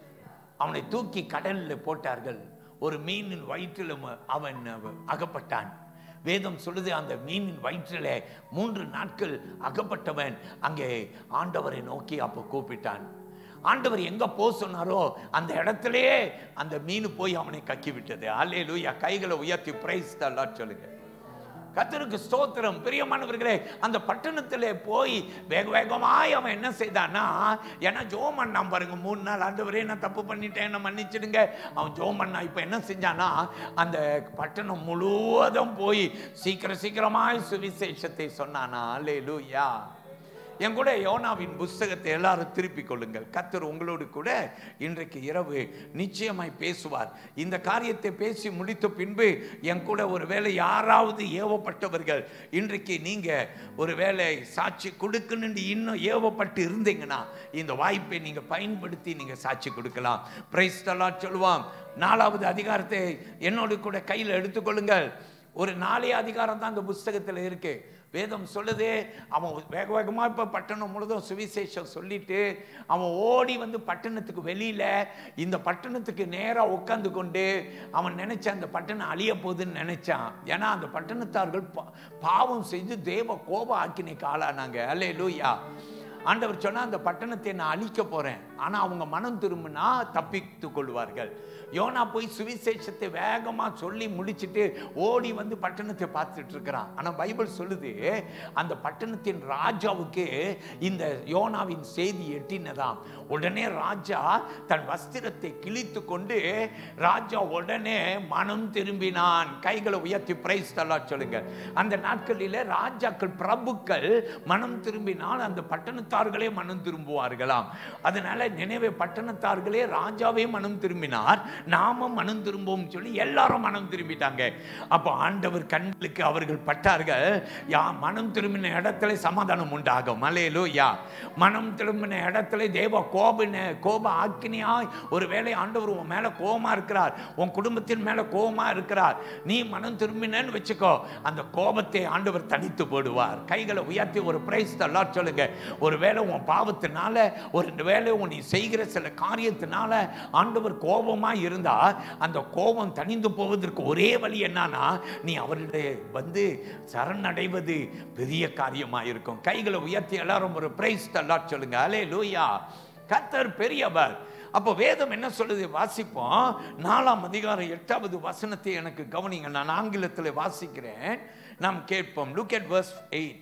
அவனை தூக்கி கடலில் போட்டார்கள் ஒரு மீனின் வயிற்றில் அவன் அகப்பட்டான் வேதம் சொல்லுது அந்த மீனின் வயிற்றிலே மூன்று நாட்கள் அகப்பட்டவன் அங்கே ஆண்டவரை நோக்கி அப்போ கூப்பிட்டான் ஆண்டவர் எங்க போ சொன்னாரோ அந்த இடத்திலேயே அந்த மீன் போய் அவனை கக்கி விட்டது அல்லே லூயா கைகளை உயர்த்தி பிரைஸ் தள்ளா சொல்லுங்க கத்தருக்கு ஸ்தோத்திரம் பிரியமானவர்களே அந்த பட்டணத்திலே போய் வேக வேகமாய் அவன் என்ன செய்தான்னா ஏன்னா ஜோம் பண்ணா பாருங்க மூணு நாள் ஆண்டவரே நான் தப்பு பண்ணிட்டேன் என்ன மன்னிச்சிடுங்க அவன் ஜோம் பண்ணா இப்போ என்ன செஞ்சானா அந்த பட்டணம் முழுவதும் போய் சீக்கிரம் சீக்கிரமாய் சுவிசேஷத்தை சொன்னானா அல்லே லூயா என் கூட யோனாவின் புஸ்தகத்தை எல்லாரும் திருப்பிக் கொள்ளுங்கள் கத்தர் உங்களோடு கூட இன்றைக்கு இரவு நிச்சயமாய் பேசுவார் இந்த காரியத்தை பேசி முடித்த பின்பு என் கூட ஒருவேளை யாராவது ஏவப்பட்டவர்கள் இன்றைக்கு நீங்க ஒருவேளை சாட்சி கொடுக்கணும்னு இன்னும் ஏவப்பட்டு இருந்தீங்கன்னா இந்த வாய்ப்பை நீங்க பயன்படுத்தி நீங்க சாட்சி கொடுக்கலாம் பிரைஸ் தலா சொல்லுவான் நாலாவது அதிகாரத்தை என்னோடு கூட கையில் எடுத்துக்கொள்ளுங்கள் ஒரு நாலே அதிகாரம் தான் அந்த புஸ்தகத்தில் இருக்கு வேதம் சொல்லுது அவன் வேக வேகமா இப்ப பட்டணம் முழுதும் சுவிசேஷம் சொல்லிட்டு அவன் ஓடி வந்து பட்டணத்துக்கு வெளியில இந்த பட்டணத்துக்கு நேரா உட்கார்ந்து கொண்டு அவன் நினைச்ச அந்த பட்டணம் அழிய போகுதுன்னு நினைச்சான் ஏன்னா அந்த பட்டணத்தார்கள் பா- பாவம் செய்து தேவ கோப ஆக்கினைக்கு ஆளானாங்க அல்லே லூயா ஆண்டவர் சொன்னா அந்த பட்டணத்தை நான் அழிக்க போறேன் ஆனா அவங்க மனம் திரும்பினா தப்பித்துக் கொள்வார்கள் யோனா போய் சுவிசேஷத்தை வேகமா சொல்லி முடிச்சிட்டு ஓடி வந்து பட்டணத்தை பார்த்துட்டு இருக்கிறான் ஆனா பைபிள் சொல்லுது அந்த பட்டணத்தின் ராஜாவுக்கு இந்த யோனாவின் செய்தி எட்டினதாம் உடனே ராஜா தன் வஸ்திரத்தை கிழித்து கொண்டு ராஜா உடனே மனம் திரும்பினான் கைகளை உயர்த்தி பிரைஸ் தல்லா சொல்லுங்க அந்த நாட்களில ராஜாக்கள் பிரபுக்கள் மனம் திரும்பினால் அந்த பட்டணத்தார்களே மனம் திரும்புவார்களாம் அதனால நினைவே பட்டணத்தார்களே ராஜாவே மனம் திரும்பினார் நாம மனம் திரும்புவோம் சொல்லி எல்லாரும் மனம் திரும்பிட்டாங்க அப்போ ஆண்டவர் கண்களுக்கு அவர்கள் பட்டார்கள் யா மனம் திரும்பின இடத்துல சமாதானம் உண்டாகும் மலையிலோ யா மனம் திரும்பின இடத்துல தேவ கோபின கோப ஆக்கினியாய் ஒருவேளை ஆண்டவர் உன் மேல கோபமா இருக்கிறார் உன் குடும்பத்தின் மேல கோபமா இருக்கிறார் நீ மனம் திரும்பினன்னு வச்சுக்கோ அந்த கோபத்தை ஆண்டவர் தனித்து போடுவார் கைகளை உயர்த்தி ஒரு பிரைஸ் தள்ளா சொல்லுங்க ஒருவேளை உன் பாவத்தினால ஒரு வேளை உன் நீ செய்கிற சில காரியத்தினால ஆண்டவர் கோபமா இருந்தா அந்த கோபம் தணிந்து போவதற்கு ஒரே வழி என்னன்னா நீ அவருடைய வந்து சரணடைவது பெரிய காரியமா இருக்கும் கைகளை உயர்த்தி எல்லாரும் ஒரு பிரைஸ் தள்ளா சொல்லுங்க அலே லூயா கத்தர் பெரியவர் அப்போ வேதம் என்ன சொல்லுது வாசிப்போம் நாலாம் அதிகாரம் எட்டாவது வசனத்தை எனக்கு கவனிங்க நான் ஆங்கிலத்தில் வாசிக்கிறேன் நாம் கேட்போம் look at verse 8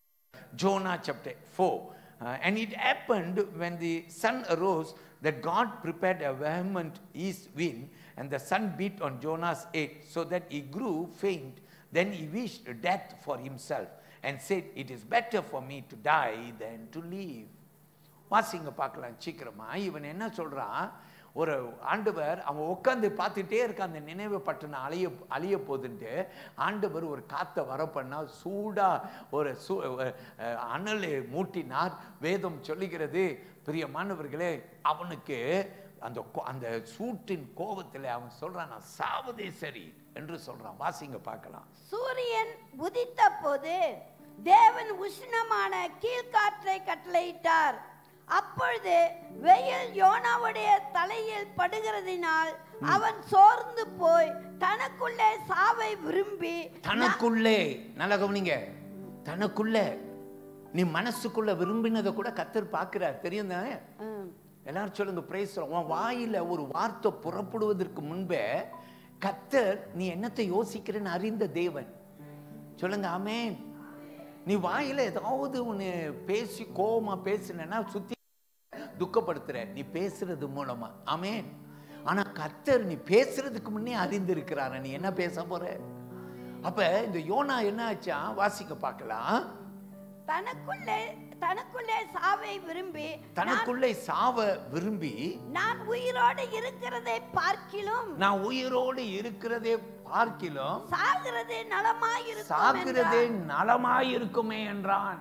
Jonah chapter 4. Uh, and it happened when the sun arose that God prepared a vehement east wind, and the sun beat on Jonah's head, so that he grew faint. Then he wished death for himself, and said, It is better for me to die than to live. வாசிங்க பார்க்கலாம் சீக்கிரமா இவன் என்ன சொல்றான் ஒரு ஆண்டவர் அவன் உட்காந்து பார்த்துட்டே இருக்க அந்த நினைவு பட்டணம் அழிய அழிய போகுதுன்ட்டு ஆண்டவர் ஒரு காற்றை வர பண்ணா சூடா ஒரு சூ அஹ், அனலை மூட்டினார் வேதம் சொல்லுகிறது பிரியமானவர்களே அவனுக்கு அந்த கோ- அந்த சூட்டின் கோபத்தில் அவன் சொல்றான் நான் சாவதே சரி என்று சொல்றான் வாசிங்க பார்க்கலாம் சூரியன் உதித்த போது தேவன் உஷ்ணமான கீழ்காற்றை கட்டளையிட்டார் அப்பொழுது வெயில் யோனாவுடைய தலையில் படுகிறதினால் அவன் சோர்ந்து போய் தனக்குள்ளே சாவை விரும்பி தனக்குள்ளே நல்லா கவனிங்க தனக்குள்ள நீ மனசுக்குள்ள விரும்பினதை கூட கத்தர் பார்க்கிறார் தெரியும் தானே ம். எல்லாரும் சொல்லுங்க பிரைஸ் உன் வாயில ஒரு வார்த்தை புறப்படுவதற்கு முன்பே கத்தர் நீ என்னத்தை யோசிக்கிறேன்னு அறிந்த தேவன் சொல்லுங்க ஆமென் நீ வாயில ஏதாவது ஒன்று பேசி கோவமா பேசினா சுத்தி துக்கப்படுத்துற நீ பேசுறது மூலமா ஆமென் ஆனா கத்தர் நீ பேசுறதுக்கு முன்னே அறிந்திருக்கிறார நீ என்ன பேச போற அப்ப இந்த யோனா என்ன ஆச்சா வாசிக்க பார்க்கலாம் தனக்குள்ளே தனக்குள்ளே சாவை விரும்பி நான்- தனக்குள்ளே சாவ விரும்பி நான் உயிரோடு இருக்கிறதை பார்க்கிலும் நான் உயிரோடு இருக்கிறதே பார்க்கிலும் சாகிறதே நலமாயிருக்கும் சாகிறதே என்றான். நலமாயிருக்குமே என்றான்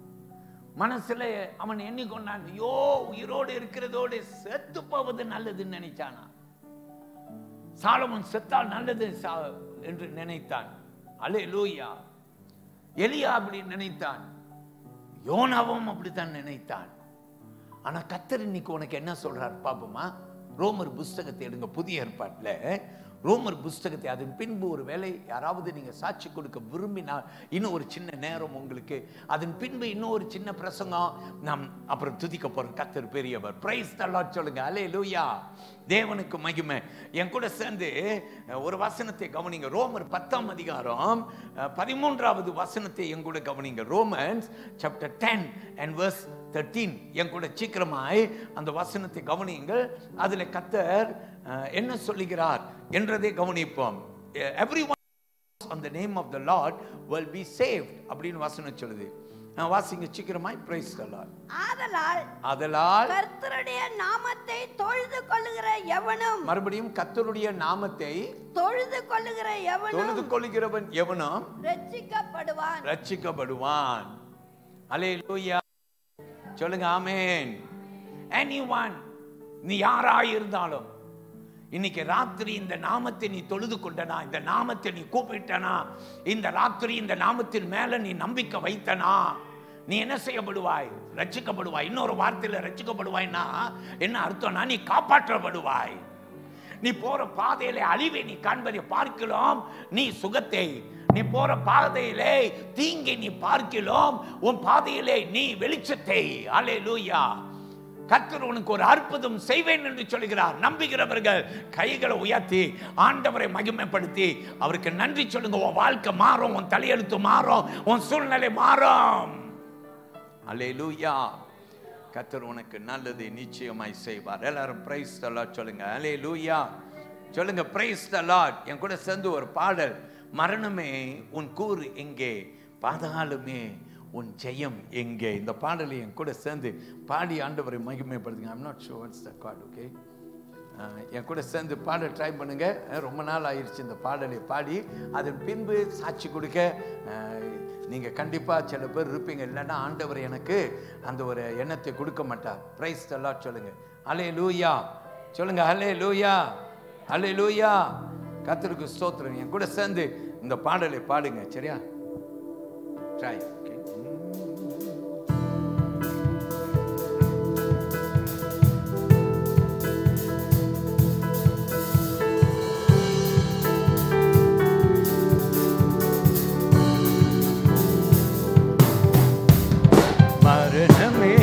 மனசுல அவன் எண்ணிக்கொண்டான் ஐயோ உயிரோடு இருக்கிறதோடு செத்து போவது நல்லதுன்னு நினைச்சானா சாலமன் செத்தால் நல்லது சா- என்று நினைத்தான் அலே லூயா எலியா அப்படி நினைத்தான் யோனாவும் அப்படித்தான் நினைத்தான் ஆனா கத்தர் இன்னைக்கு உனக்கு என்ன சொல்றார் பாப்போமா ரோமர் புஸ்தகத்தை எடுங்க புதிய ஏற்பாட்டுல ரோமர் புஸ்தகத்தை அதன் பின்பு ஒரு வேலை யாராவது நீங்க சாட்சி கொடுக்க விரும்பினால் இன்னும் ஒரு சின்ன நேரம் உங்களுக்கு அதன் பின்பு இன்னும் ஒரு சின்ன பிரசங்கம் நாம் அப்புறம் துதிக்க போறோம் கத்தர் பெரியவர் பிரைஸ் தள்ளாட் சொல்லுங்க அலே லூயா தேவனுக்கு மகிமை என் கூட சேர்ந்து அஹ், ஒரு வசனத்தை கவனிங்க ரோமர் பத்தாம் அதிகாரம் அஹ், பதிமூன்றாவது வசனத்தை என் கூட கவனிங்க Romans chapter ten and verse thirteen என் கூட சீக்கிரமாய் அந்த வசனத்தை கவனியுங்கள் அதில் கத்தர் அஹ், என்ன சொல்லுகிறார் என்றதை கவனிப்போம் every one on the name of the Lord will be saved அப்படின்னு வசனம் சொல்லுது நான் வாசிங்க சீக்கிரமாய் பிரைஸ் the ஆதலால் அதலால் கர்த்தருடைய நாமத்தை தொழுது கொள்ளுகிற எவனும் மறுபடியும் கத்தருடைய நாமத்தை தொழுது கொள்ளுகிற எவனும் தொழுது கொள்கிறவன் எவனும் ரட்சிக்கப்படுவான் ரட்சிக்கப்படுவான் அல்லேலூயா சொல்லுங்க ஆமென் எனிஒன் நீ யாராய் இருந்தாலும் இன்னைக்கு ராத்திரி இந்த நாமத்தை நீ தொழுது கொண்டனா இந்த நாமத்தை நீ கூப்பிட்டனா இந்த ராத்திரி இந்த நாமத்தின் மேல நீ நம்பிக்கை வைத்தனா நீ என்ன செய்யப்படுவாய் ரட்சிக்கப்படுவாய் இன்னொரு வார்த்தையில ரட்சிக்கப்படுவாய்னா என்ன அர்த்தம்னா நீ காப்பாற்றப்படுவாய் நீ போற பாதையிலே அழிவை நீ காண்பதை பார்க்கலாம் நீ சுகத்தை நீ போற பாதையிலே தீங்கை நீ பார்க்கலாம் உன் பாதையிலே நீ வெளிச்சத்தை அல்லேலூயா கர்த்தர் உனக்கு ஒரு அற்புதம் செய்வேன் என்று சொல்கிறார் நம்புகிறவர்கள் கைகளை உயர்த்தி ஆண்டவரை மகிமைப்படுத்தி அவருக்கு நன்றி சொல்லுங்க உன் வாழ்க்கை மாறும் உன் தலையெழுத்து மாறும் உன் சூழ்நிலை மாறும் அல்லேலூயா கர்த்தர் உனக்கு நல்லது நிச்சயமாய் செய்வார் எல்லாரும் பிரைஸ் த லார்ட் சொல்லுங்க அல்லேலூயா சொல்லுங்க பிரைஸ் த லார்ட் என் கூட சேர்ந்து ஒரு பாடல் மரணமே உன் கூறு எங்கே பாதாளமே உன் ஜெயம் எங்கே இந்த பாடலை என் கூட சேர்ந்து பாடி ஆண்டவரை மகிமைப்படுத்துங்க I'm not sure what's the card okay என் கூட சேர்ந்து பாட ட்ரை பண்ணுங்க அஹ் ரொம்ப நாள் ஆயிடுச்சு இந்த பாடலை பாடி அதன் பின்பு சாட்சி கொடுக்க அஹ், நீங்க கண்டிப்பா சில பேர் இருப்பீங்க இல்லைன்னா ஆண்டவர் எனக்கு அந்த ஒரு எண்ணத்தை கொடுக்க மாட்டார் பிரைஸ் எல்லாம் சொல்லுங்க அலே லூயா சொல்லுங்க அலே லூயா அலே லூயா கத்தருக்கு ஸ்தோத்திரம் என் கூட சேர்ந்து இந்த பாடலை பாடுங்க சரியா ட்ரை ஓகே மரணமே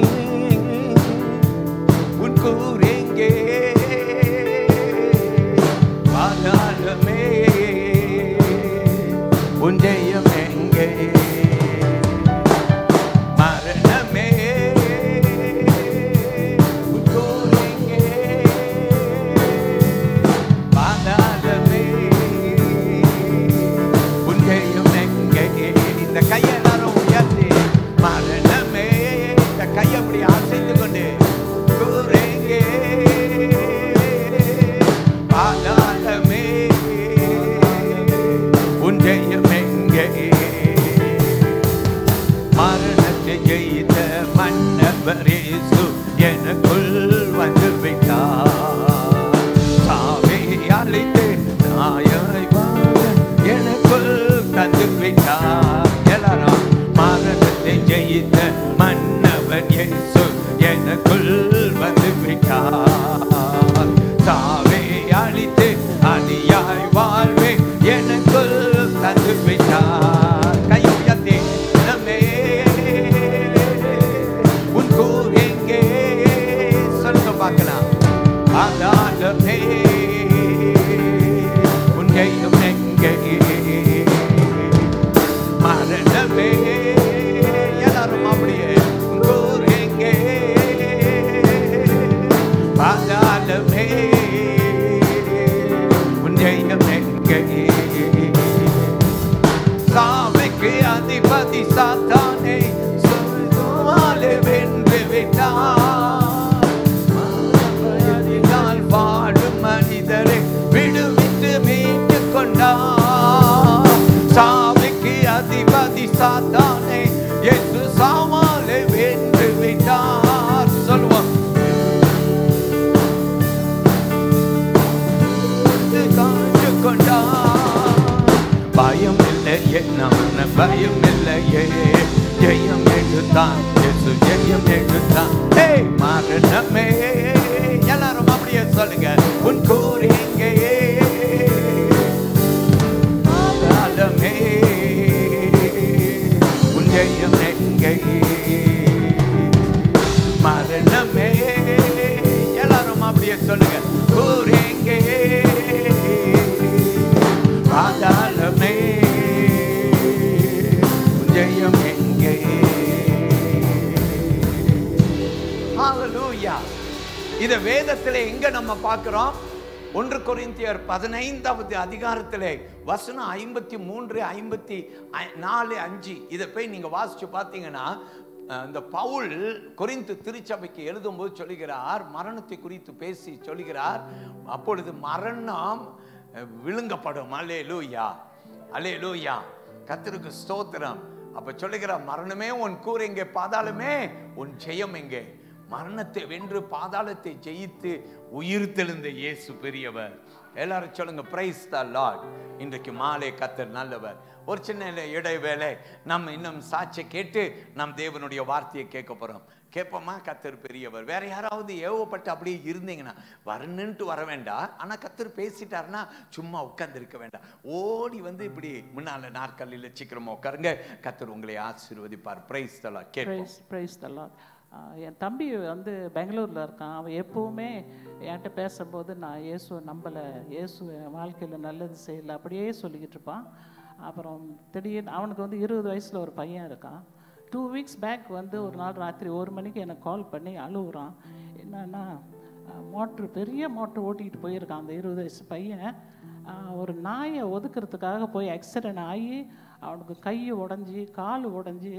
உன் கூரெங்கே பாதாளமே உன் ஜெயம் எங்கே மரணமே உன் கூரெங்கே பாதாளமே உன் ஜெயம் எங்கே இந்த கையெல்லாரும் உயர்த்தி மரணமே இந்த கையை அப்படி அசைத்து கொண்டு கூரெங்கே பாதாளமே உன் ஜெயம் எங்கே சாமிக்கு அதிபதி சாத்தானே சொல்லுவாலே வென்று விட்டார் மரணபயத்தினால் வாழும் மனிதரை விடுவித்து மீட்டு கொண்டார் சாமிக்கு அதிபதி சாத்தானே என்று சாமாலே வென்று விட்டார் சொல்லுவோம் காண்டு கொண்டார் பயம் இல்லையே நான் பயம் இல்லையே ஜெயம் எடுத்தான் இயேசு ஜெயம் எடுத்தான் ஏய் மரணமே எல்லாரும் அப்படியே சொல்லுங்க உன் கூறிங்கே ஆதாளமே உன் ஜெயம் எங்கே மரணமே எல்லாரும் அப்படியே சொல்லுங்க கூறேங்கே பாதாளமே உன் ஜெயம் எங்கே ஹalleluya இத வேதத்திலே எங்க நம்ம பார்க்கிறோம் ஒன்று கொரிந்தியர் பதினைந்தாவது அதிகாரத்திலே வசனம் ஐம்பத்தி மூன்று ஐம்பத்தி ஐ- நாலு அஞ்சு இதை போய் நீங்க வாசிச்சு பார்த்தீங்கன்னா அஹ், இந்த பவுல் கொரிந்து திருச்சபைக்கு எழுதும்போது சொல்லுகிறார் மரணத்தை குறித்து பேசி சொல்லுகிறார் அப்பொழுது மரணம் அஹ், விழுங்கப்படும் அலே லூயா அலே லூயா கத்திற்கு ஸ்தோத்திரம் அப்ப சொல்லுகிறார் மரணமே உன் கூர் எங்கே பாதாளமே உன் ஜெயம் எங்கே மரணத்தை வென்று பாதாளத்தை ஜெயித்து உயிர் தெழுந்த இயேசு பெரியவர் எல்லாரும் சொல்லுங்க பிரைஸ் த லார்ட் இன்றைக்கு மாலை கத்தர் நல்லவர் ஒரு சின்ன இட- இடைவேளை நம்ம இன்னும் சாட்சியை கேட்டு நம் தேவனுடைய வார்த்தையை கேட்க போறோம் கேட்போமா கத்தர் பெரியவர் வேற யாராவது ஏவப்பட்டு அப்படியே இருந்தீங்கன்னா வரணுன்ட்டு வர வேண்டாம் ஆனா கத்தர் பேசிட்டாருன்னா சும்மா உட்கார்ந்து இருக்க வேண்டாம் ஓடி வந்து இப்படி முன்னால நாற்காலியில் சீக்கிரமா உட்காருங்க கத்தர் உங்களை ஆசீர்வதிப்பார் பிரைஸ் தலா கேட்போம் ப்ரைஸ் ப்ரைஸ் தலாட் என் தம்பி வந்து பெங்களூரில் இருக்கான் அவன் எப்போவுமே என்கிட்ட பேசும்போது நான் இயேசுவை நம்பலை இயேசு என் வாழ்க்கையில் நல்லது செய்யலை அப்படியே சொல்லிக்கிட்டு இருப்பான் அப்புறம் திடீர்னு அவனுக்கு வந்து இருபது வயசில் ஒரு பையன் இருக்கான் டூ வீக்ஸ் பேக் வந்து ஒரு நாள் ராத்திரி ஒரு மணிக்கு எனக்கு கால் பண்ணி அழுகுறான் என்னன்னா மோட்ரு பெரிய மோட்ரு ஓட்டிக்கிட்டு போயிருக்கான் அந்த இருபது வயசு பையன் ஆஹ், ஒரு நாயை ஒதுக்குறதுக்காக போய் ஆக்சிடென்ட் ஆகி அவனுக்கு கை உடஞ்சி கால் உடஞ்சி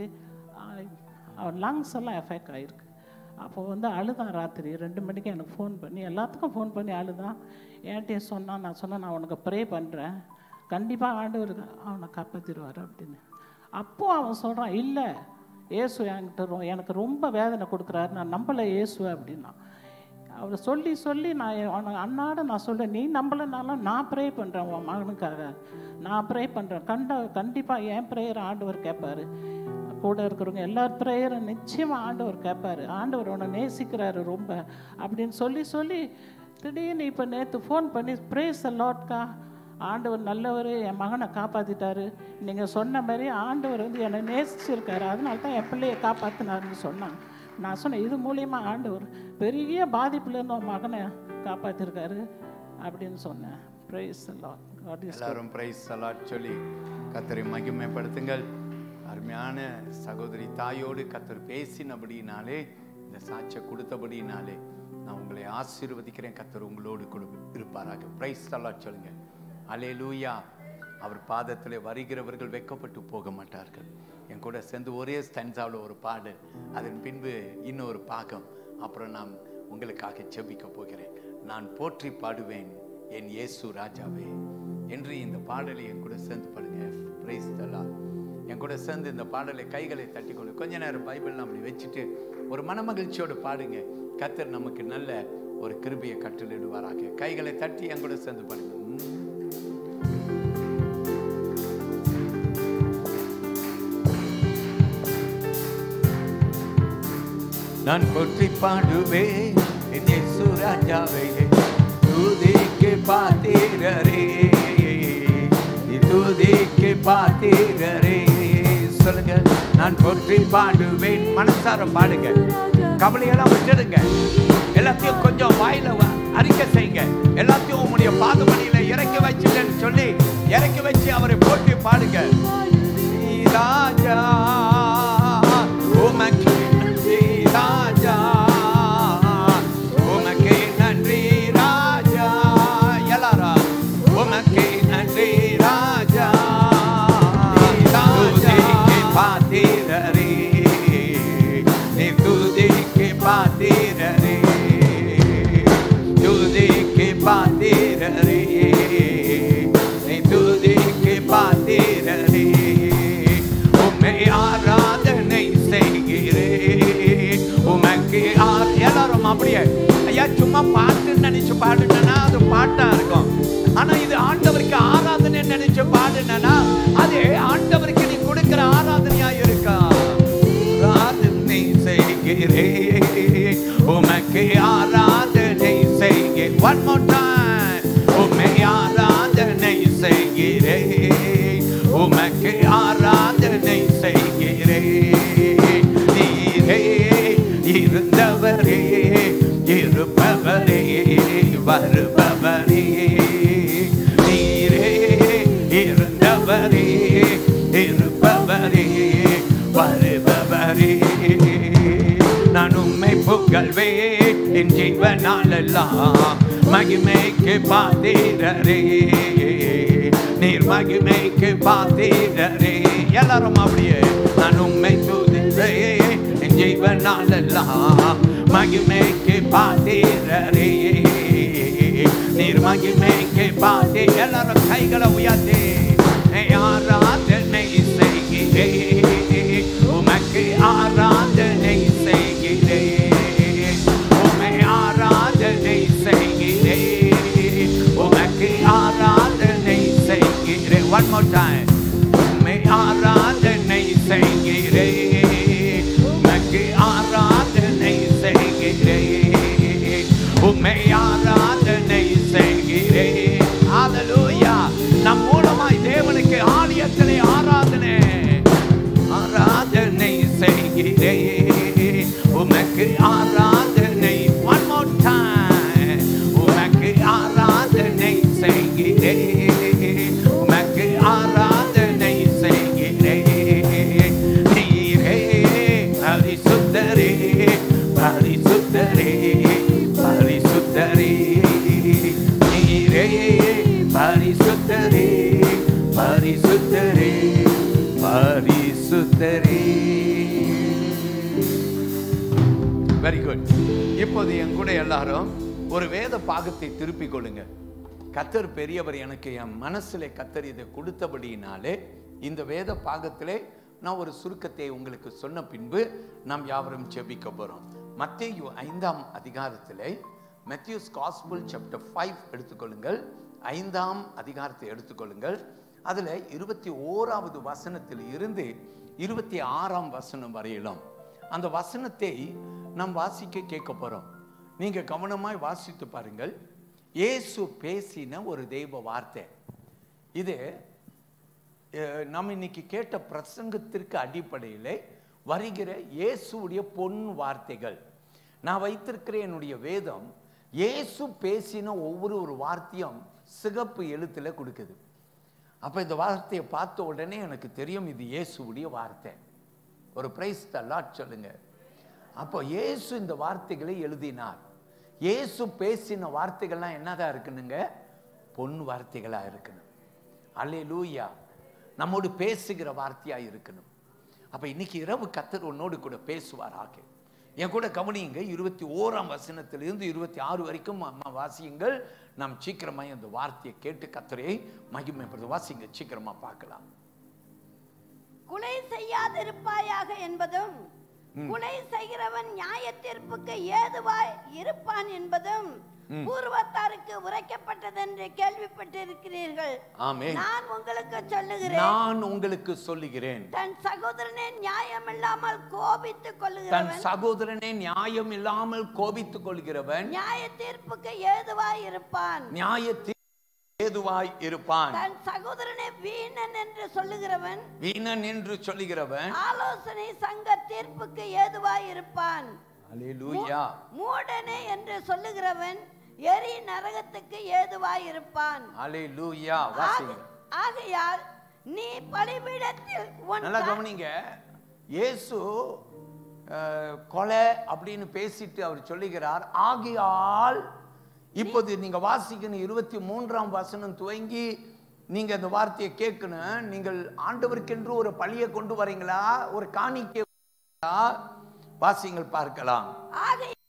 அவன் லங்ஸ் எல்லாம் எஃபெக்ட் ஆகிருக்கு அப்போ வந்து அழுதான் ராத்திரி ரெண்டு மணிக்கு எனக்கு ஃபோன் பண்ணி எல்லாத்துக்கும் ஃபோன் பண்ணி அழுதான் என்கிட்டயும் சொன்னான் நான் சொன்னேன் நான் உனக்கு ப்ரே பண்ணுறேன் கண்டிப்பாக ஆண்டவர் அவனை காப்பாற்றிடுவார் அப்படின்னு அப்போ அவன் சொல்கிறான் இல்லை இயேசு என்கிட்ட ரொ- எனக்கு ரொம்ப வேதனை கொடுக்குறாரு நான் நம்பலை இயேசுவை அப்படின்னா அவர் சொல்லி சொல்லி நான் என் அவனை அன்னாட நான் சொல்கிறேன் நீ நம்பலைனாலும் நான் ப்ரே பண்ணுறேன் உன் மகனுக்காக நான் ப்ரே பண்ணுறேன் கண்ட கண்டிப்பாக என் ப்ரேயர் ஆண்டவர் கேட்பாரு கூட இருக்கிறவங்க எல்லார் ப்ரேயரும் நிச்சயமாக ஆண்டவர் கேட்பாரு ஆண்டவர் உன்னை நேசிக்கிறாரு ரொம்ப அப்படின்னு சொல்லி சொல்லி திடீர்னு இப்போ நேற்று ஃபோன் பண்ணி ப்ரேஸ் லாட்கா ஆண்டவர் நல்லவர் என் மகனை காப்பாற்றிட்டாரு நீங்கள் சொன்ன மாதிரி ஆண்டவர் வந்து என்னை நேசிச்சிருக்காரு அதனால தான் என் பிள்ளையை காப்பாற்றினாருன்னு சொன்னான் நான் சொன்னேன் இது மூலியமா ஆண்டவர் பெரிய பாதிப்புலேருந்து உன் மகனை காப்பாற்றிருக்காரு அப்படின்னு சொன்னேன் ப்ரைஸ் லாட் காட் இஸ் எல்லாரும் பிரைஸ் சலாட் சொல்லி கத்தரை மகிமைப்படுத்துங்கள் அருமையான சகோதரி தாயோடு கத்தர் பேசினபடினாலே இந்த சாட்சியை கொடுத்தபடினாலே நான் உங்களை ஆசீர்வதிக்கிறேன் கத்தர் உங்களோடு கொடு இருப்பாராக பிரைஸ் சலாட் சொல்லுங்க அலே லூயா அவர் பாதத்திலே வருகிறவர்கள் வெட்கப்பட்டு போக மாட்டார்கள் என் கூட சேர்ந்து ஒரே ஸ்டன்ஸாவில் ஒரு பாடு அதன் பின்பு இன்னொரு பாகம் அப்புறம் நான் உங்களுக்காக செபிக்க போகிறேன் நான் போற்றி பாடுவேன் என் இயேசு ராஜாவே என்று இந்த பாடலை என் கூட சேர்ந்து பாடுங்க பிரைஸ் தலா என் கூட சேர்ந்து இந்த பாடலை கைகளை தட்டிக்கொண்டு கொஞ்ச நேரம் பைபிள் அப்படி வச்சுட்டு ஒரு மனமகிழ்ச்சியோடு பாடுங்க கத்தர் நமக்கு நல்ல ஒரு கிருபியை கட்டளிடுவாராக கைகளை தட்டி என் கூட சேர்ந்து பாடுங்க உம். நான் போற்றி பாடுவேன் என் இயேசு ராஜாவே துதிக்கு பாத்தீரரே நீ துதிக்கு பாத்தீரரே சொல்லுங்க நான் போற்றி பாடுவேன் மனசார பாடுங்க கவலையெல்லாம் விட்டுடுங்க எல்லாத்தையும் கொஞ்சம் வாயில வ- அறிக்கை செய்யுங்க எல்லாத்தையும் உங்களுடைய பாதுமணியில இறக்கி வச்சுட்டேன்னு சொல்லி இறக்கி வச்சு அவரை போற்றி பாடுங்க நீ ராஜா உமக்கு நீ ராஜா உமக்கு துதிக்கு பாத்திரரே நீ துதிக்கு பாத்திரரே உம்மை ஆராதனை செய்கிறேன் உமக்கு ஆர் எல்லாரும் அப்படியே ஐயா சும்மா பாட்டுன்னு நினைச்சு பாடுனா அது பாட்டா இருக்கும் ஆனா இது ஆண்டவருக்கு ஆராதனை நினைச்சு பாடுனா அது ஆண்டவருக்கு நீ கொடுக்கிற ஆராதனையா இருக்கா ஆராதனை செய்கிறேன் உமக்கு ஆராதனை செய்கிறேன் ஒன் மோர் டைம் உம்மை ஆராதனை செய்கிறேன் உமக்கு ஆராதனை செய்கிறேன் நீரே இருந்தவரே இருப்பவரே வருபவரே நீரே இருந்தவரே இருப்பவரே வருபவரே நான் உம்மை புகழ்வே என் ஜீவனாலெல்லாம் மகிமைக்கு பாத்திரரே நீர் மகிமைக்கு பாத்திரரே எல்லாரும் அப்படியே நான் உம்மை துதிப்பே என் ஜீவனாலெல்லாம் மகிமைக்கு பாத்திரரே நீர் மகிமைக்கு பாத்தி எல்லாரும் கைகளை உயர்த்தி ஆராதனை செய்கிறேன் உமக்கு ஆராதனை செய்கிறேன் உமை ஆராதனை செய்கிறேன் உமக்கு ஆராதனை செய்கிறேன் ஒன் மோர் டைம் உம்மை ஆராதனை செய்கிறேன் உமக்கு ஆராதனை செய்கிறேன் உம்மை ஆராதனை செய்கிறேன் ஹalleluya நம் மூலமாய் தேவனுக்கு ஆலயத்திலே ஆராதனை ஆராதனை செய்கிறேன் உமக்கு ஆராதனை ஒன் மோர் டைம் உமக்கு ஆராதனை செய்கிறேன் உமக்கு ஆராதனை செய்கிறேன் நீரே பரிசுத்தரே பரிசுத்தரே பரிசுத்தரே நீரே பரிசுத்தரே பரிசுத்தரே பரிசுத்தரே வெரி குட் இப்போது என் கூட எல்லாரும் ஒரு வேத பாகத்தை திருப்பிக் கொள்ளுங்க கத்தர் பெரியவர் எனக்கு என் மனசுல கத்தர் இதை கொடுத்தபடியினாலே இந்த வேத பாகத்திலே நான் ஒரு சுருக்கத்தை உங்களுக்கு சொன்ன பின்பு நாம் யாவரும் செபிக்க போறோம் மத்தேயு ஐந்தாம் அதிகாரத்திலே மெத்யூஸ் காஸ்பிள் சாப்டர் ஃபைவ் எடுத்துக்கொள்ளுங்கள் ஐந்தாம் அதிகாரத்தை எடுத்துக்கொள்ளுங்கள் அதுல இருபத்தி ஓராவது வசனத்தில் இருந்து இருபத்தி ஆறாம் வசனம் வரையிலும் அந்த வசனத்தை நாம் வாசிக்க கேட்க போறோம் நீங்க கவனமாய் வாசித்து பாருங்கள் இயேசு பேசின ஒரு தெய்வ வார்த்தை இது அஹ், நம்ம இன்னைக்கு கேட்ட பிரசங்கத்திற்கு அடிப்படையில் வருகிற இயேசுவுடைய பொன் வார்த்தைகள் நான் வைத்திருக்கிற என்னுடைய வேதம் இயேசு பேசின ஒவ்வொரு ஒரு வார்த்தையும் சிகப்பு எழுத்துல கொடுக்குது அப்ப இந்த வார்த்தையை பார்த்த உடனே எனக்கு தெரியும் இது இயேசுவுடைய வார்த்தை ஒரு பிரைஸ் தல்லாட் சொல்லுங்க அப்போ இயேசு இந்த வார்த்தைகளை எழுதினார் இயேசு பேசின வார்த்தைகள்லாம் என்னதான் இருக்கணுங்க பொன் வார்த்தைகளா இருக்கணும் அல்லே லூயா நம்மோடு பேசுகிற வார்த்தையா இருக்கணும் அப்ப இன்னைக்கு இரவு கத்தர் உன்னோடு கூட பேசுவாராக என் கூட கவனியுங்க இருபத்தி ஓராம் வசனத்திலிருந்து இருபத்தி ஆறு வரைக்கும் அம்மா வாசியுங்கள் நாம் சீக்கிரமா இந்த வார்த்தையை கேட்டு கத்தரை மகிமைப்படுத்த வாசிங்க சீக்கிரமா பார்க்கலாம் கொலை செய்யாதிருப்பாயாக என்பதும் கொலை செய்கிறவன் நியாய தீர்ப்புக்கு ஏதுவாய் இருப்பான் என்பதும் பூர்வத்தாருக்கு உரைக்கப்பட்டதென்று கேள்விப்பட்டிருக்கிறீர்கள் ஆமென். நான் உங்களுக்கு சொல்லுகிறேன் நான் உங்களுக்கு சொல்லுகிறேன் தன் சகோதரனை நியாயமில்லாமல் கோபித்துக் தன் கொள்ளுகிறவன் சகோதரனை நியாயம் இல்லாமல் கோபித்துக் கொள்கிறவன் நியாய தீர்ப்புக்கு ஏதுவாய் இருப்பான் நியாயத்தில் ஏதுவாய் இருப்பான் தன் சகோதரனை வீணன் என்று சொல்லுகிறவன் வீணன் என்று சொல்லுகிறவன் ஆலோசனை சங்க தீர்ப்புக்கு ஏதுவாய் இருப்பான் அல்லேலூயா மூடனே என்று சொல்லுகிறவன் எரி நரகத்துக்கு ஏதுவாய் இருப்பான் அல்லேலூயா வாசிங்க ஆகையால் நீ பலிபீடத்தில் உன் நல்லா கா- கவனிங்க இயேசு அஹ், கொலை அப்படின்னு பேசிட்டு அவர் சொல்லுகிறார் ஆகையால் இப்போது நீங்க வாசிக்கணும் இருபத்தி மூன்றாம் வசனம் துவங்கி நீங்க அந்த வார்த்தையை கேட்கணும் நீங்கள் ஆண்டவருக்கென்று ஒரு பழியை கொண்டு வரீங்களா ஒரு காணிக்கை வாசிங்கள் பார்க்கலாம் ஆகையால்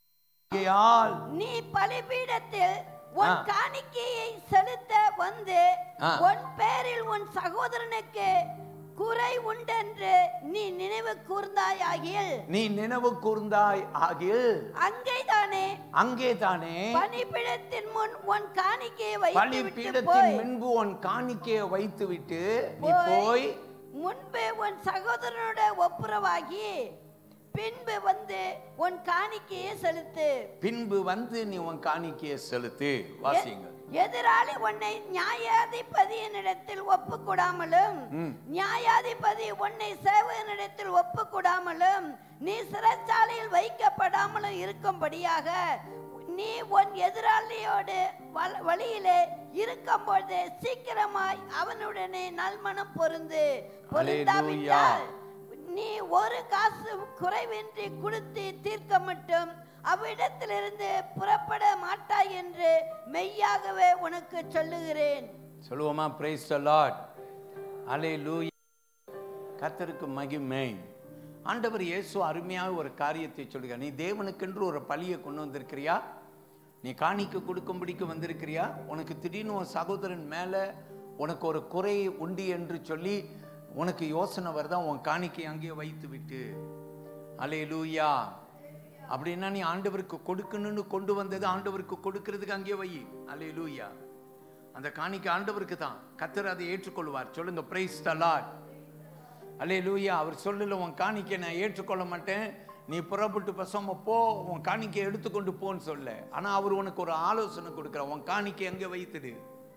ஆகையால் நீ பலிபீடத்தில் உன் ஆ. காணிக்கையை செலுத்த வந்து ஆ. உன் பேரில் உன் சகோதரனுக்கு குறை உண்டென்று நீ நினைவு கூர்ந்தாயாகில் நீ நினைவு கூர்ந்தாய் ஆகில் அங்கேதானே அங்கே தானே பலிபீடத்தின் முன் உன் காணிக்கையை வைத்து பலி விட்டு பீடத்தின் போய் முன்பு உன் காணிக்கையை வைத்து விட்டு நீ போய் போய் முன்பு உன் சகோதரனோட ஒப்புரவாகி பின்பு வந்து உன் காணிக்கையை செலுத்து பின்பு வந்து நீ உன் காணிக்கையை செலுத்து வாசியுங்கள் எதிராளி உன்னை நியாயாதிபதியினிடத்தில் ஒப்பு கூடாமலும் ம். நியாயாதிபதி உன்னை சேவகனிடத்தில் ஒப்பு கூடாமலும் நீ சிறைச்சாலையில் வைக்கப்படாமலும் இருக்கும்படியாக நீ உன் எதிராளியோடு வல- வழியிலே இருக்கும்போது சீக்கிரமாய் அவனுடனே நல்மனம் பொருந்து பொருந்தாவிட்டால் நீ ஒரு காசு குறைவின்றி கொடுத்து தீர்க்க மட்டும் அவ்விடத்திலிருந்து புறப்பட மாட்டாய் என்று மெய்யாகவே உனக்கு சொல்லுகிறேன் சொல்லுவோமா பிரைஸ் த லார்ட் அல்லேலூயா கர்த்தருக்கு மகிமை ஆண்டவர் இயேசு அருமையாக ஒரு காரியத்தை சொல்லுங்க நீ தேவனுக்கென்று ஒரு பலியை கொண்டு வந்திருக்கிறியா நீ காணிக்க கொடுக்கும்படிக்கு வந்திருக்கிறியா உனக்கு திடீர்னு உன் சகோதரன் மேலே உனக்கு ஒரு குறை உண்டு என்று சொல்லி உனக்கு யோசனை வருதா உன் காணிக்கை அங்கேயே வைத்து விட்டு அல்லேலூயா அப்படின்னா நீ ஆண்டவருக்கு கொடுக்கணும்னு கொண்டு வந்தது ஆண்டவருக்கு கொடுக்கிறதுக்கு அங்கேயே வை அல்லேலூயா அந்த காணிக்கை ஆண்டவருக்கு தான் கத்தர் அதை ஏற்றுக்கொள்வார் சொல்லுங்க பிரைஸ் த லார்ட் அல்லே லூயா அவர் சொல்லல உன் காணிக்கை நான் ஏற்றுக்கொள்ள மாட்டேன் நீ புறப்பட்டு பசம போ உன் காணிக்கை எடுத்துக்கொண்டு போன்னு சொல்ல ஆனா அவர் உனக்கு ஒரு ஆலோசனை கொடுக்குறார் உன் காணிக்கை அங்கே வைத்துடு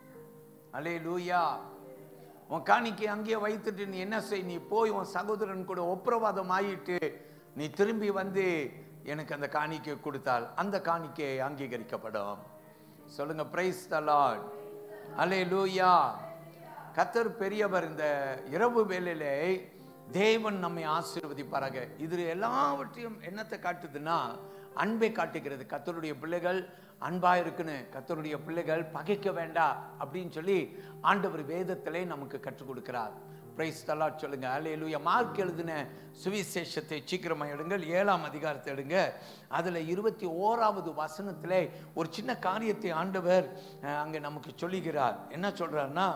அல்லே லூயா உன் காணிக்கை அங்கேயே வைத்துட்டு நீ என்ன செய் நீ போய் உன் சகோதரன் கூட ஒப்புரவாதம் ஆயிட்டு நீ திரும்பி வந்து எனக்கு அந்த காணிக்கை கொடுத்தால் அந்த காணிக்கை அங்கீகரிக்கப்படும் சொல்லுங்க பிரைஸ் த லார்ட் அல்லே லூயா கத்தர் பெரியவர் இந்த இரவு வேளையிலே தேவன் நம்மை ஆசீர்வதிப்பாராக இது எல்லாவற்றையும் என்னத்தை காட்டுதுன்னா அன்பை காட்டுகிறது கத்தருடைய பிள்ளைகள் அன்பா இருக்குன்னு கத்தருடைய பிள்ளைகள் பகைக்க வேண்டாம் அப்படின்னு சொல்லி ஆண்டவர் வேதத்திலே நமக்கு கற்றுக் கொடுக்கிறார் பிரைஸ் தலாட் சொல்லுங்க அல்லேலூயா மார்க் எழுதின சுவிசேஷத்தை சீக்கிரமா எடுங்கள் ஏழாம் அதிகாரத்தை எடுங்க அதுல இருபத்தி ஓராவது வசனத்திலே ஒரு சின்ன காரியத்தை ஆண்டவர் அஹ், அங்க நமக்கு சொல்லுகிறார் என்ன சொல்றாருன்னா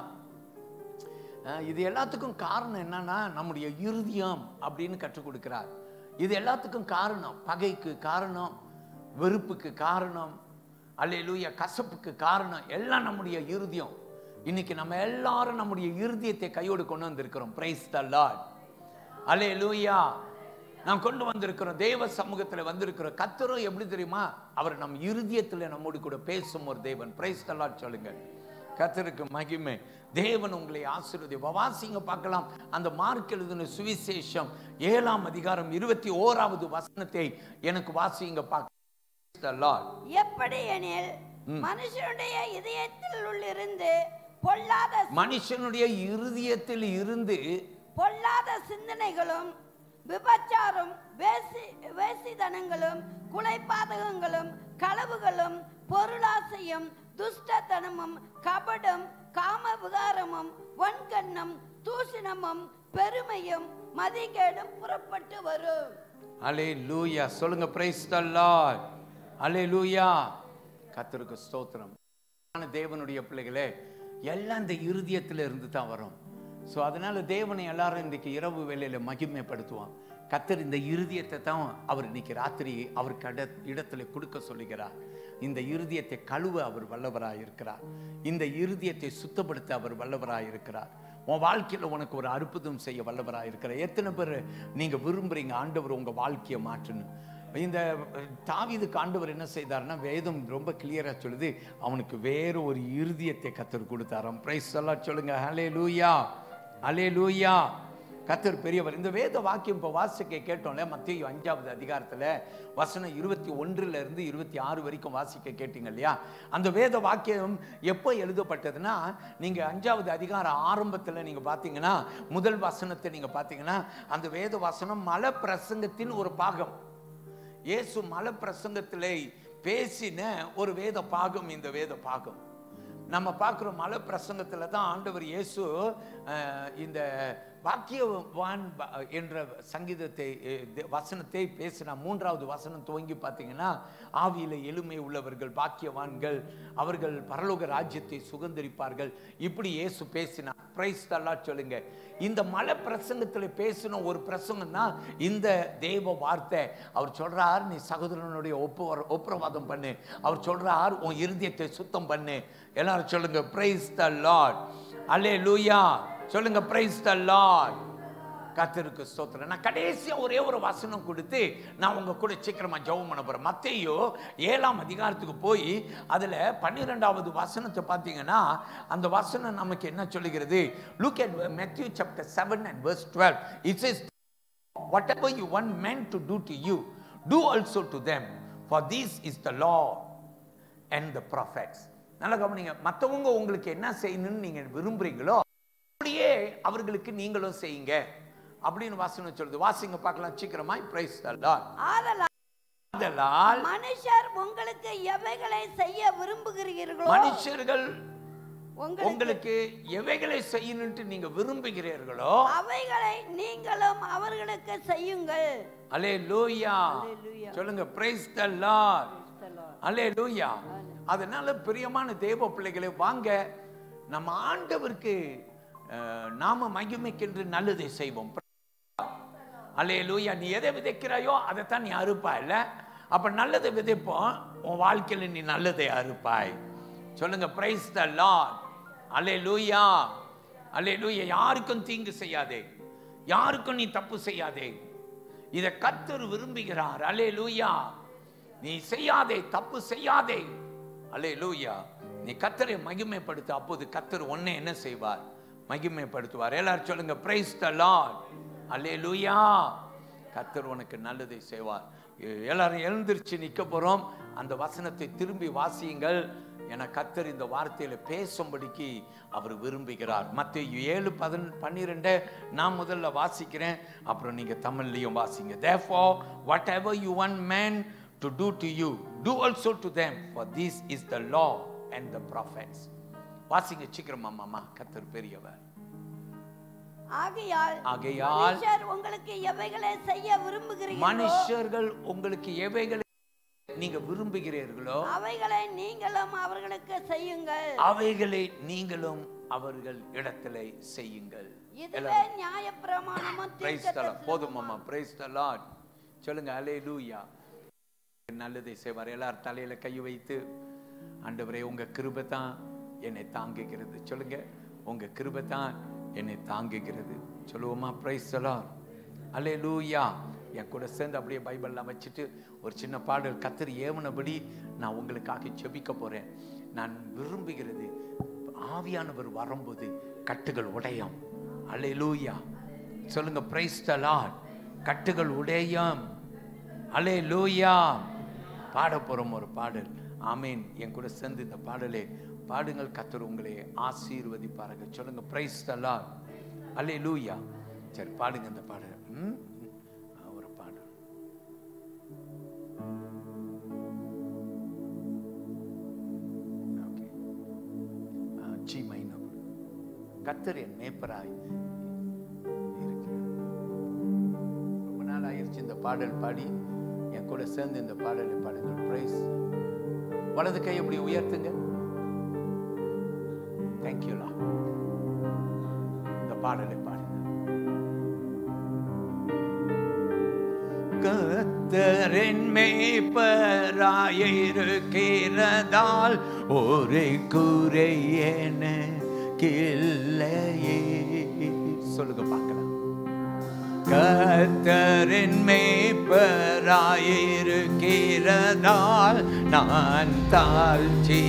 அஹ், இது எல்லாத்துக்கும் காரணம் என்னன்னா நம்முடைய இருதயம் அப்படின்னு கற்றுக் கொடுக்கிறார் இது எல்லாத்துக்கும் காரணம் பகைக்கு காரணம் வெறுப்புக்கு காரணம் அல்லேலூயா கசப்புக்கு காரணம் எல்லாம் நம்முடைய இருதயம் இன்னைக்கு நம்ம எல்லாரும் நம்முடைய இருதயத்தை கையோடு கொண்டு வந்திருக்கிறோம் பிரைஸ் த லார்ட் அல்லேலூயா நாம் கொண்டு வந்திருக்கிறோம் தேவ சமூகத்தில் வந்திருக்கிறோம் கத்தரும் எப்படி தெரியுமா அவர் நம் இருதயத்தில் நம்மோடு கூட பேசும் ஒரு தேவன் பிரைஸ் த லார்ட் சொல்லுங்க கத்தருக்கு மகிமை தேவன் உங்களை ஆசீர்வதி வாசிங்க பார்க்கலாம் அந்த மார்க் எழுதின சுவிசேஷம் ஏழாம் அதிகாரம் இருபத்தி ஓராவது வசனத்தை எனக்கு வாசிங்க பார்க்க லார்ட் எப்படி எனில் மனுஷனுடைய இதயத்தில் உள்ளிருந்து பொல்லாத மனுஷனுடைய இருதயத்தில் இருந்து பொல்லாத சிந்தனைகளும் விபச்சாரம் வேசி வேசிதனங்களும் குலைப்பாதகங்களும் களவுகளும் பொருளாசையும் துஷ்டத்தனமும் கபடும் காம விகாரமும் வன்கண்ணம் தூஷணமும் பெருமையும் மதிகேடும் புறப்பட்டு வரும் அலே லூயா சொல்லுங்க பிரைஸ் த லார்ட் அலே லூயா கத்தருக்கு ஸ்தோத்திரம் ஆன தேவனுடைய பிள்ளைகளே எல்லாம் இந்த இருதயத்துல இருந்து தான் வரும் ஸோ அதனால தேவனை எல்லாரும் இன்றைக்கு இரவு வேளையில மகிமைப்படுத்துவான் கத்தர் இந்த இருதயத்தை தான் அவர் இன்னைக்கு ராத்திரி அவருக்கு அட இடத்துல கொடுக்க சொல்லுகிறார் இந்த இருதயத்தை கழுவ அவர் வல்லவராய் இருக்கிறார் இந்த இருதயத்தை சுத்தப்படுத்த அவர் வல்லவராய் இருக்கிறார் உன் வாழ்க்கையில உனக்கு ஒரு அற்புதம் செய்ய வல்லவராய் இருக்கிறார் எத்தனை பேர் நீங்க விரும்புறீங்க ஆண்டவர் உங்க வாழ்க்கையை மாற்றணும் இந்த தாவீதுக்கு ஆண்டவர் என்ன செய்தார்னா வேதம் ரொம்ப கிளியரா சொல்லுது அவனுக்கு வேற ஒரு இருதயத்தை கத்தர் கொடுத்தாராம் பிரைஸ் எல்லாம் சொல்லுங்க ஹலே லூயா ஹலே லூயா கத்தர் பெரியவர் இந்த வேத வாக்கியம் இப்போ வாசிக்க கேட்டோம்ல மத்திய அஞ்சாவது அதிகாரத்துல வசனம் இருபத்தி ஒன்றுல இருந்து இருபத்தி ஆறு வரைக்கும் வாசிக்க கேட்டீங்க இல்லையா அந்த வேத வாக்கியம் எப்போ எழுதப்பட்டதுன்னா நீங்க அஞ்சாவது அதிகாரம் ஆரம்பத்துல நீங்க பார்த்தீங்கன்னா முதல் வசனத்தை நீங்க பார்த்தீங்கன்னா அந்த வேத வசனம் மல பிரசங்கத்தின் ஒரு பாகம் இயேசு மல பிரசங்கத்திலே பேசின ஒரு வேத பாகம் இந்த வேத பாகம் நம்ம பார்க்குறோம் மலை பிரசங்கத்தில் தான் ஆண்டவர் இயேசு அஹ், இந்த பாக்கியவான் ப- என்ற சங்கீதத்தை அஹ், த- வசனத்தை பேசின மூன்றாவது வசனம் துவங்கி பார்த்தீங்கன்னா ஆவியில எளிமை உள்ளவர்கள் பாக்கியவான்கள் அவர்கள் பரலோக ராஜ்யத்தை சுதந்திரிப்பார்கள் இப்படி இயேசு பேசினார் பிரைஸ் தல்லா சொல்லுங்க இந்த மலை பிரசங்கத்துல பேசின ஒரு பிரசங்கம் தான் இந்த தேவ வார்த்தை அவர் சொல்றார் நீ சகோதரனுடைய ஒப்பு ஒப்புரவாதம் பண்ணு அவர் சொல்றார் உன் இருதயத்தை சுத்தம் பண்ணு எல்லாரும் சொல்லுங்க பிரைஸ் த லார்ட் அல்லே லூயா சொல்லுங்க பிரைஸ் த லார்ட் கர்த்தருக்கு ஸ்தோத்திரம் நான் கடைசியா ஒரே ஒரு வசனம் கொடுத்து நான் உங்க கூட சீக்கிரமா ஜெபம் பண்ண போறேன் மத்தேயோ ஏழாம் அதிகாரத்துக்கு போய் அதுல பன்னிரெண்டாவது வசனத்தை பார்த்தீங்கன்னா அந்த வசனம் நமக்கு என்ன சொல்லுகிறது look at Matthew chapter 7 and verse 12 it says whatever you want men to do to you do also to them for this is the law and the prophets நல்லா கவனிங்க மற்றவங்க உங்களுக்கு என்ன செய்யணும்னு நீங்க விரும்புறீங்களோ அப்படியே அவர்களுக்கு நீங்களும் செய்யுங்க அப்படின்னு வாசனம் சொல்லுது வாசிங்க பார்க்கலாம் சீக்கிரமா பிரைஸ் தல்லார் ஆதலால் அதனால் மனுஷர் உங்களுக்கு எவைகளை செய்ய விரும்புகிறீர்களோ மனுஷர்கள் உங்களுக்கு உங்களுக்கு எவைகளை செய்யணும்ட்டு நீங்க விரும்புகிறீர்களோ அவைகளை நீங்களும் அவர்களுக்கு செய்யுங்கள் அலே லூயா Hallelujah. சொல்லுங்க பிரைஸ் த லார்ட் அலே லூயா அதனால பிரியமான தேவ பிள்ளைகளே வாங்க நம்ம ஆண்டவருக்கு அஹ், நாம மகிமைக்கென்று நல்லதை செய்வோம் அலே லூயா நீ எதை விதைக்கிறாயோ அதைத்தான் நீ அறுப்பா இல்ல அப்ப நல்லதை விதைப்போம் உன் வாழ்க்கையில நீ நல்லதை அறுப்பாய் சொல்லுங்க பிரைஸ் த லார்ட் அலே லூயா அலே லூயா யாருக்கும் தீங்கு செய்யாதே யாருக்கும் நீ தப்பு செய்யாதே இதை கத்தர் விரும்புகிறார் அலே லூயா நீ செய்யாதே தப்பு செய்யாதே அலே லூயா நீ கத்தரை மகிமைப்படுத்த அப்போது கத்தர் உன்னை என்ன செய்வார் மகிமைப்படுத்துவார் எல்லாரும் சொல்லுங்க பிரைஸ் த லார்ட் அலே லூயா கத்தர் உனக்கு நல்லதை செய்வார் எ- எல்லாரும் எழுந்திருச்சு நிக்க போறோம் அந்த வசனத்தை திரும்பி வாசியுங்கள் என கத்தர் இந்த வார்த்தையில பேசும்படிக்கு அவர் விரும்புகிறார் மத்திய ஏழு பதின் பன்னிரெண்டை நான் முதல்ல வாசிக்கிறேன் அப்புறம் நீங்க தமிழ்லையும் வாசிங்க therefore whatever you want men to do to you do also to them for this is the law and the prophets வாசிங்க சீக்கிரமா மாமா கத்தர் பெரியவர் ஆகையால் ஆகையால் மனுஷர் உங்களுக்கு எவைகளை செய்ய விரும்புகிறீர்களோ மனுஷர்கள் உங்களுக்கு எவைகளை நீங்க விரும்புகிறீர்களோ அவைகளை நீங்களும் அவர்களுக்கு செய்யுங்கள் அவைகளை நீங்களும் அவர்கள் இடத்திலே செய்யுங்கள் இதுவே நியாயப்பிரமாணமும் பிரைஸ் தலாம் போதும் அம்மா பிரைஸ் தலாட் சொல்லுங்க அலே லூயா நல்லதை செய்வார் எல்லார் தலையில கை வைத்து ஆண்டவரே உங்க கிருபை தான் என்னை தாங்குகிறது சொல்லுங்க உங்க கிருபை தான் என்னை தாங்குகிறது சொல்லுவோமா பிரைஸ் தலாட் அலே லூயா என் கூட சேர்ந்து அப்படியே பைபிள்லாம் வச்சுட்டு ஒரு சின்ன பாடல் கத்தர் ஏவனபடி நான் உங்களுக்காக ஜெபிக்க போறேன் நான் விரும்புகிறது ஆவியானவர் வரும்போது கட்டுகள் உடையும் அல்லேலூயா சொல்லுங்க பிரைஸ் த லார்ட் கட்டுகள் உடையும் அல்லேலூயா பாட போறோம் ஒரு பாடல் ஆமீன் என் கூட சேர்ந்து இந்த பாடலே பாடுங்கள் கத்தர் உங்களை ஆசீர்வதிப்பாருங்க சொல்லுங்க பிரைஸ் த லார்ட் அல்லேலூயா சரி பாடுங்க இந்த பாடல் ம்? ஆ, ஒரு பாடல் ஓகே ஜி மைனர் கத்தர் என் மேய்ப்பராய் இருக்கிறார் ரொம்ப நாள் ஆயிடுச்சு இந்த பாடல் பாடி என் கூட சேர்ந்து இந்த பாடலை பாடுங்கள் பிரைஸ் வலது கை எப்படி உயர்த்துங்க தேங்க்யூலா இந்த பாடலை பாடுங்க கத்தரின் மேய்ப்பராயிருக்கிறதால் ஒரு குறை எனக்கில்லையே சொல்லுங்க பார்க்கலாம் கத்தரின் மேய்ப்பராயிருக்கிறதால் நான் தாழ்ச்சி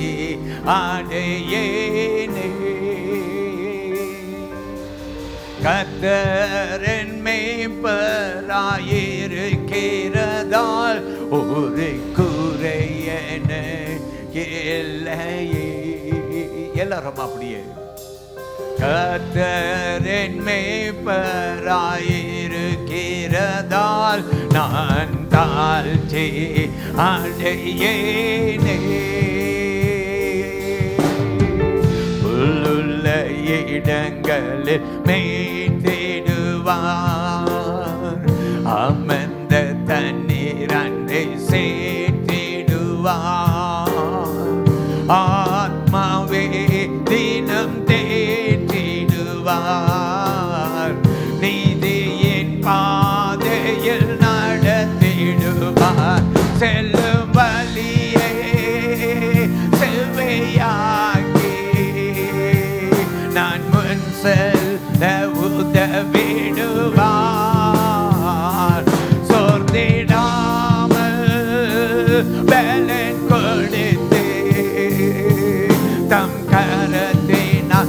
அடையேனே கத்தரன் மேய்ப்பராயிருக்கிறதால் ஒரு குறையன இல்லையே எல்லாரும் அப்படியே கத்தரன் மேய்ப்பராயிருக்கிறதால் நான் தாழ்ச்சி அடையேனே புல்லுள்ள இடங்களில் மேய்த்திடுவார் ஆத்மாவே தினம் தேற்றிடுவார் நீதியின் பாதையில் நடத்திடுவார் செல்லும் வழியே செவ்வையாக்கி நான் முன் செல்ல உதவிடுவார் சோர்ந்திடாமல் பலன் கொடுத்து தம் கரத்தினால்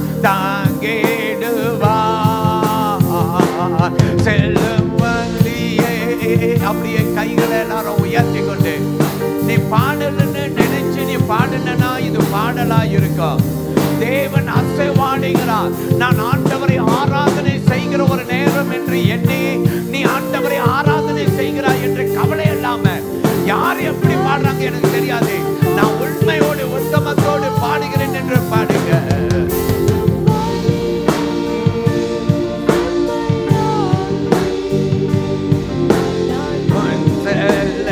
தாங்கிடுவார் செல்லும் வழியே அப்படியே கைகளை எல்லாரும் உயர்த்தி கொண்டு நீ பாடலன்னு நினைச்சு நீ பாடுனா இது பாடலா இருக்கும் தேவன் அசைவாடுகிறார் நான் ஆண்டவரை ஆராதனை செய்கிற ஒரு நேரம் என்று எண்ணி நீ ஆண்டவரை ஆராதனை செய்கிறாய் என்று கவலை இல்லாம யார் எப்படி பாடுறாங்க எனக்கு தெரியாது நான் உண்மையோடு உத்தமத்தோடு பாடுகிறேன் என்று பாடுங்க முன் செல்ல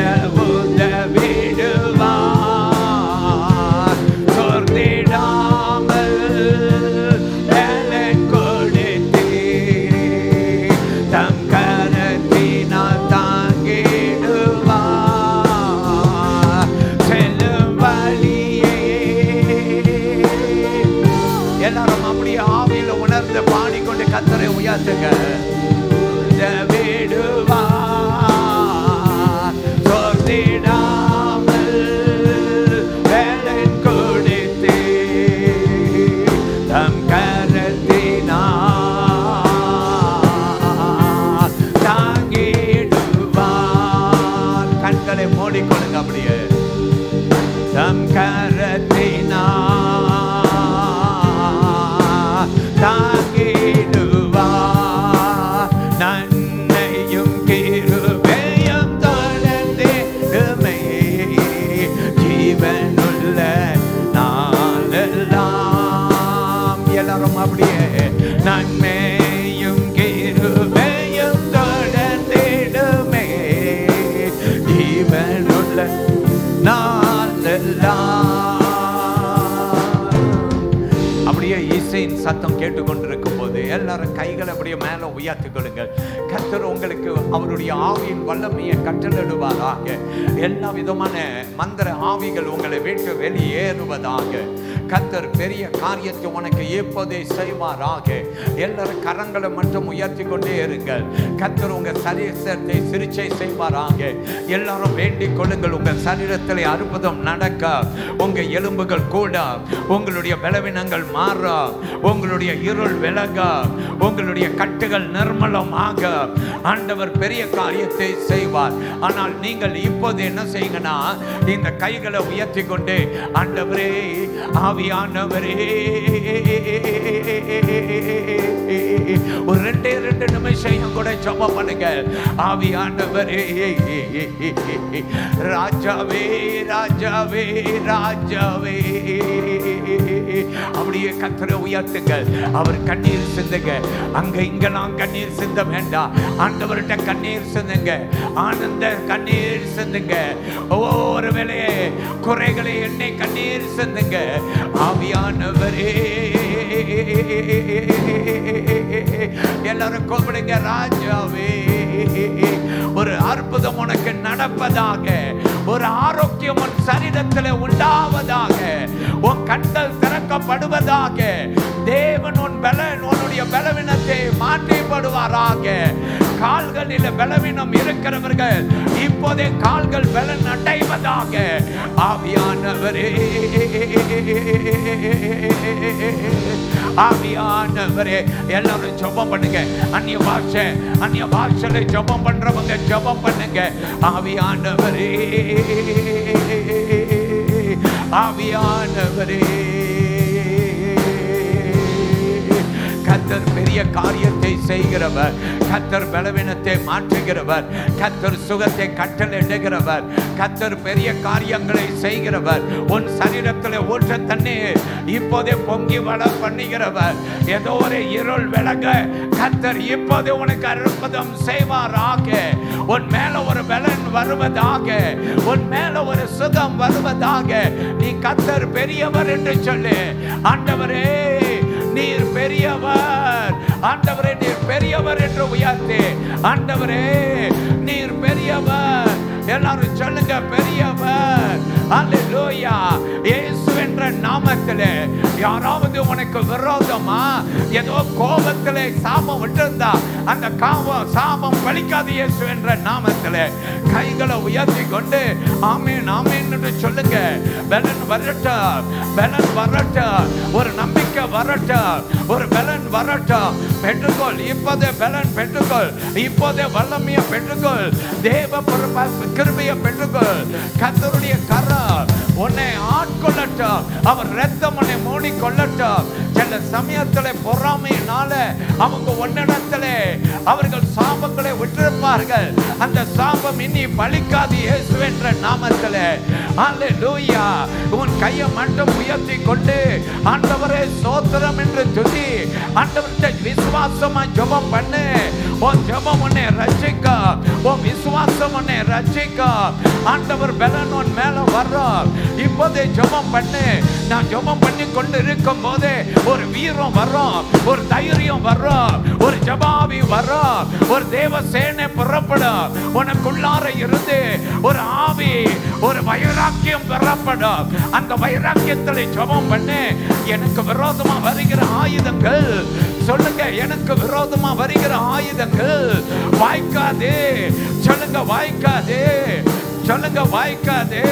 உதவிடுவார். சோர்ந்திடாமல் பலன் கொடுத்து, தம் கரத்தினால் தாங்கிடுவார். செல்லும் வழியே எல்லாரும் அப்படியே ஆவியில உணர்ந்து பாடிக்கொண்டு கத்தரை உயர்த்துங்க விடுவார் சோர்ந்திடாமல் வேலன் கொடுத்து தம் கரத்தினார் தாங்கிடுவார் கண்களை மூடிக்கொள்ளுங்க அப்படியே தம் கரத்தினார் தாங்கிடுவார் நன்மையும் கிருபையும் தொடர்ந்திடுமே ஜீவனுள்ள நாளெல்லாம் எல்லாரும் அப்படியே நன்மையும் கிருபையும் தொடர்ந்திடுமே ஜீவனுள்ள நாளெல்லாம் அப்படியே இசையின் சத்தம் கேட்டுக்கொண்டிருக்கும் போது எல்லாரும் கைகளை அப்படியே மேல உயர்த்திக் கொள்ளுங்கள் கர்த்தர் உங்களுக்கு அவருடைய ஆவியின் வல்லமையை கட்டளிடுவாராக எல்லா விதமான மந்திர ஆவிகள் உங்களை விட்டு வெளியேறுவதாக கர்த்தர் பெரிய காரியத்தை உனக்கு எப்போதே செய்வாராக எல்லாரும் கரங்களை மட்டும் உயர்த்தி கொண்டே இருங்கள் கர்த்தர் உங்க சரீரத்தை சிகிச்சை செய்வாராக எல்லாரும் வேண்டிக் கொள்ளுங்கள் உங்க சரீரத்தில் அற்புதம் நடக்க உங்க எலும்புகள் கூட உங்களுடைய பலவீனங்கள் மாற உங்களுடைய இருள் விலக உங்களுடைய கட்டுகள் நிர்மலமாக ஆண்டவர் பெரிய காரியத்தை செய்வார் ஆனால் நீங்கள் இப்போது என்ன செய்யுங்கன்னா இந்த கைகளை உயர்த்தி கொண்டு ஆண்டவரே ஆவியானவரே ஒரு ரெண்டே ரெண்டு நிமிஷம் கூட ஜெபம் பண்ணுங்க ஆவியானவரே ராஜாவே ராஜாவே ராஜாவே அப்படியே கத்தரை உயர்த்துங்க அவர் கண்ணீர் சிந்துங்க அங்க இங்கெல்லாம் கண்ணீர் சிந்த வேண்டாம் ஆண்டவர்கிட்ட கண்ணீர் சிந்துங்க ஆனந்த கண்ணீர் சிந்துங்க ஒவ்வொரு வேலையே குறைகளை எண்ணெய் கண்ணீர் சிந்துங்க ஆவியானவரே எல்லாரும் கூப்பிடுங்க ராஜாவே ஒரு அற்புதம் உனக்கு நடப்பதாக ஒரு ஆரோக்கியம் உன் சரீரத்தில் உண்டாவதாக உன் கண்கள் திறக்கப்படுவதாக தேவன் உன் பலன் உன்னுடைய பலவீனத்தை மாற்றிப்படுவாராக கால்களில் பலவீனம் இருக்கிறவர்கள் இப்போதே கால்கள் பலன் அடைவதாக ஆவியானவரே ஆவியானவரே எல்லாரும் ஜெபம் பண்ணுங்க அந்நிய பாஷை அந்நிய பாஷையில ஜெபம் பண்றவங்க ஜெபம் பண்ணுங்க ஆவியானவரே ஆவியானவரே கத்த கத்தர் பெரிய காரியத்தை செய்கிறவர் கத்தர் பலவீனத்தை மாற்றுகிறவர் கத்தர் சுகத்தை கட்டளையிடுகிறவர் கத்தர் பெரிய காரியங்களை செய்கிறவர் உன் சரீரத்தில் ஊற்ற தண்ணி இப்போதே பொங்கி வள பண்ணுகிறவர் ஏதோ ஒரு இருள் விலக கத்தர் இப்போது உனக்கு அற்புதம் செய்வாராக உன் மேல ஒரு பலன் வருவதாக உன் மேல ஒரு சுகம் வருவதாக நீ கத்தர் பெரியவர் என்று சொல்லு ஆண்டவரே நீர் பெரியவர் ஆண்டவரே நீர் பெரியவர் என்று உயர்த்தி ஆண்டவரே நீர் பெரியவர் எல்லாரும் சொல்லுங்க பெரியவர் அல்லேலூயா இயேசு என்ற நாமத்திலே யாராவது உனக்கு விரோதமா ஏதோ கோபத்திலே சாபம் விட்டிருந்தா அந்த காவம் சாபம் பலிக்காது இயேசு என்ற நாமத்திலே கைகளை உயர்த்தி கொண்டு ஆமீன் ஆமீன் என்று சொல்லுங்க பலன் வரட்டும் பலன் வரட்டும் ஒரு நம்பிக்கை வரட்டும் ஒரு பலன் வரட்டும் பெற்றுக்கொள் இப்போதே பலன் பெற்றுக்கொள் இப்போதே வல்லமையை பெற்றுக்கொள் தேவ பொறுப்ப- கிருபையை பெற்றுக்கொள் கத்தருடைய கரம் உன்னை ஆட்கொள்ளட்டும் அவர் ரத்தம் உன்னை மூடி கொள்ளட்டும் சில சமயத்துல பொறாமையினால அவங்க ஒன்னிடத்துல அவர்கள் சாபங்களை விட்டிருப்பார்கள் அந்த சாபம் இனி பலிக்காது இயேசு என்ற நாமத்துல அல்லேலூயா உன் கையை மட்டும் உயர்த்தி கொண்டு ஆண்டவரே சோத்திரம் என்று துதி ஆண்டவர்கிட்ட விசுவாசமா ஜெபம் பண்ணு உன் ஜெபம் உன்னை ரட்சிக்க உன் விசுவாசம் உன்னை ரட்சிக்க ஆண்டவர் பலன் உன் மேல வர்றோம் இப்போதே ஜெபம் பண்ணு நான் ஜெபம் பண்ணி கொண்டு இருக்கும் போதே ஒரு வீரம் வரும் ஒரு தைரியம் வரும் ஒரு ஜபாவி வரும் ஒரு தேவ சேனை புறப்படும் உனக்குள்ளார இருந்து ஒரு ஆவி ஒரு வைராக்கியம் பெறப்படும் அந்த வைராக்கியத்தில் ஜெபம் பண்ணு எனக்கு விரோதமா வருகிற ஆயுதங்கள் சொல்லுங்க எனக்கு விரோதமா வருகிற ஆயுதங்கள் வாய்க்காதே சொல்லுங்க வாய்க்காதே சொல்லுங்க வாய்க்காதே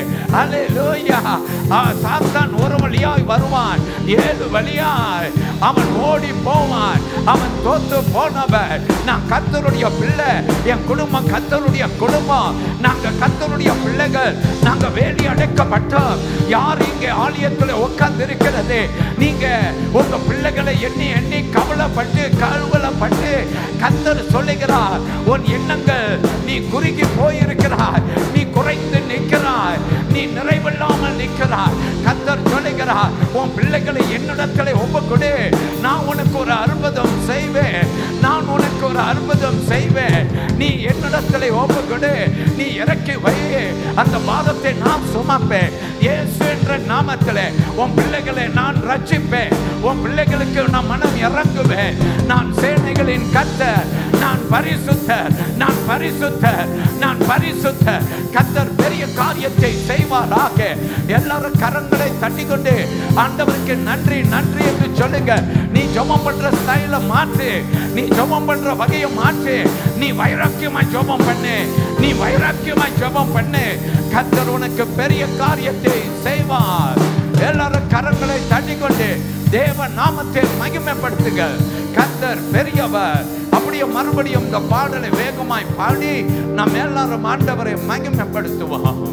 அல்லேலூயா அவன் சாத்தான் ஒரு வழியாய் வருவான் ஏழு வழியாய் அவன் ஓடி போவான் அவன் தோத்து போனவன் நான் கத்தருடைய பிள்ளை என் குடும்பம் கத்தருடைய குடும்பம் நாங்க கத்தருடைய பிள்ளைகள் நாங்க வேலி அடைக்கப்பட்டோம் யார் இங்கே ஆலயத்தில் உட்கார்ந்து இருக்கிறது நீங்க உங்க பிள்ளைகளை எண்ணி எண்ணி கவலைப்பட்டு கவலைப்பட்டு கத்தர் சொல்லுகிறார் உன் எண்ணங்கள் நீ குறுகி போயிருக்கிறாய் நீ குறைந்து நிற்கிறாய் நீ நிறைவில்லாமல் நிற்கிறாய் கத்தர் சொல்லுகிறார் உன் பிள்ளைகளை என்னிடத்தில் ஒப்புக்கொடு நான் உனக்கு ஒரு அற்புதம் செய்வேன் நான் உனக்கு ஒரு அற்புதம் செய்வேன் நீ என்னிடத்தில் ஒப்புக்கொடு நீ இறக்கி வை அந்த பாதத்தை நான் சுமப்பேன் இயேசு என்ற நாமத்தில் உன் பிள்ளைகளை நான் ரட்சிப்பேன் உன் பிள்ளைகளுக்கு நான் மனம் இறங்குவேன் நான் சேனைகளின் கத்தர் நான் பரிசுத்தர் நான் பரிசுத்தர் நான் பரிசுத்தர் கத்தர் பெரிய காரியத்தை செய்வாராக எல்லாரும் கரங்களை தட்டி கொண்டு ஆண்டவருக்கு நன்றி நன்றி என்று சொல்லுங்க நீ ஜெபம் பண்ற ஸ்டைல மாற்று நீ ஜெபம் பண்ற வகையை மாற்று நீ வைராக்கியமா ஜெபம் பண்ணு நீ வைராக்கியமா ஜெபம் பண்ணு கத்தர் உனக்கு பெரிய காரியத்தை செய்வார் எல்லாரும் கரங்களை தட்டி கொண்டு தேவ நாமத்தை மகிமைப்படுத்துங்க கத்தர் பெரியவர் அப்படியே மறுபடியும் இந்த பாடலை வேகமாய் பாடி நாம் எல்லாரும் ஆண்டவரை மகிமைப்படுத்துவோம்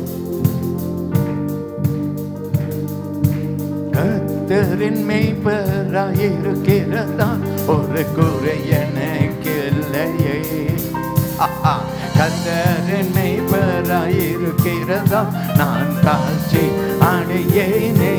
கத்தரின் மெய்ப்பராயிருக்கிறதா ஒரு குறை எனக்கு இல்லையே ஆஹா. கத்தரின் மெய்ப்பராயிருக்கிறதா நான் தாழ்ச்சி அடையேனே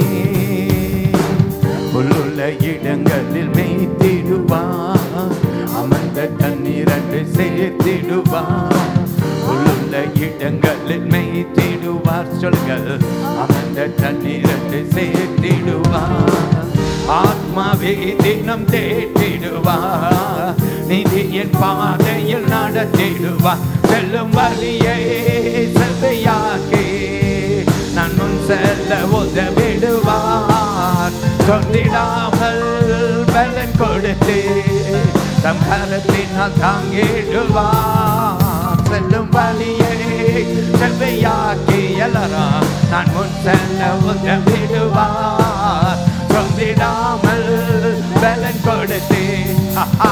உள்ளுள்ள இடங்களில் மேய்த்திடுவான் அமர்ந்த தண்ணீரண்டு சேர்த்திடுவான் உள்ளுள்ள இடங்களில் மேய்த்திடுவார் சொல்கள் அமர்ந்த தண்ணீரண்டு சேர்த்திடுவார் ஆத்மாவே தினம் தேற்றிடுவார் நிதியின் பாதையில் நடத்திடுவார் செல்லும் வழியை செவ்வையாக்கி நான் முன் செல்ல உதவிடுவார் சொல்லிடாமல் பலன் கொடுத்து தம் கரத்தினால் தாங்கிடுவார் செல்லும் வழியை செவ்வையாக்கி எல்லாரும் நான் முன் செல்ல உதவிடுவார் சொல்லிடாமல் பலன் கொடுத்து ஆஹா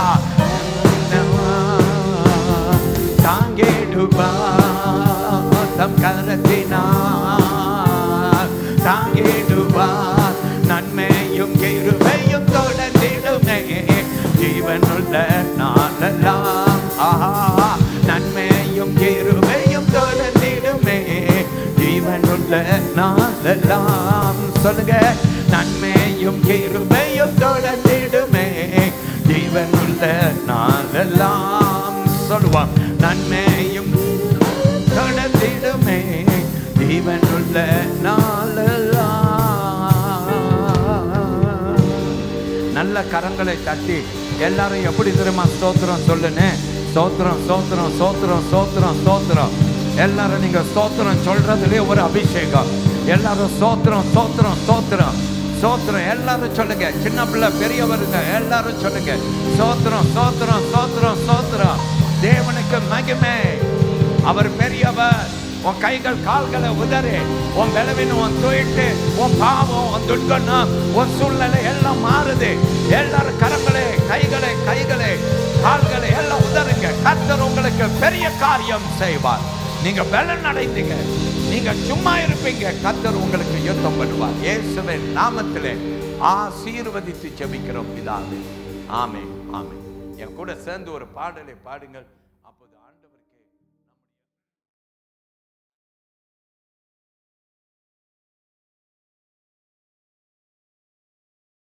தாங்கிடுவார் தம் கரத்தினார் தாங்கிடுவார் நன்மையும் கிருபையும் தொடர்ந்திடுமே ஜீவனுள்ள நாளெல்லாம் ஆஹா நன்மையும் கிருபையும் தொடர்ந்திடுமே ஜீவனுள்ள நாளெல்லாம் சொல்லுங்க நன்மையும் கிருபையும் தொடர்ந்திடுமே ஜீவனுள்ள நாளெல்லாம் சொல்லுவான் நன்மையும் தொடர்ந்திடுமே ஜீவனுள்ள நாளெல்லாம் நல்ல கரங்களை தட்டி எல்லாரும் எப்படி தெரியுமா ஸ்தோத்திரம் சொல்லுன்னு ஸ்தோத்திரம் ஸ்தோத்திரம் ஸ்தோத்திரம் ஸ்தோத்திரம் ஸ்தோத்திரம் எல்லாரும் நீங்க ஸ்தோத்திரம் சொல்றதுலயே ஒரு அபிஷேகம் எல்லாரும் ஸ்தோத்திரம் ஸ்தோத்திரம் ஸ்தோத்திரம் ஸ்தோத்திரம் எல்லாரும் சொல்லுங்க சின்ன பிள்ளை பெரியவருங்க எல்லாரும் சொல்லுங்க ஸ்தோத்திரம் ஸ்தோத்திரம் ஸ்தோத்திரம் ஸ்தோத்திரம் தேவனுக்கு மகிமை அவர் பெரியவர் உன் கைகள் கால்களை உதறி உன் பலவின் உன் துயிட்டு உன் பாவம் உன் துர்க்கண்ணம் உன் சூழ்நிலை எல்லாம் மாறுது எல்லாரும் கரங்களே கைகளை கைகளை கால்களை எல்லாம் உதறுங்க கர்த்தர் உங்களுக்கு பெரிய காரியம் செய்வார் நீங்க பலன் அடைந்தீங்க நீங்க சும்மா இருப்பீங்க கர்த்தர் உங்களுக்கு யுத்தம் பண்ணுவார் இயேசுவின் நாமத்திலே ஆசீர்வதித்து ஜெபிக்கிறோம் பிதாவே ஆமென் ஆமென் என் கூட சேர்ந்து ஒரு பாடலை பாடுங்கள்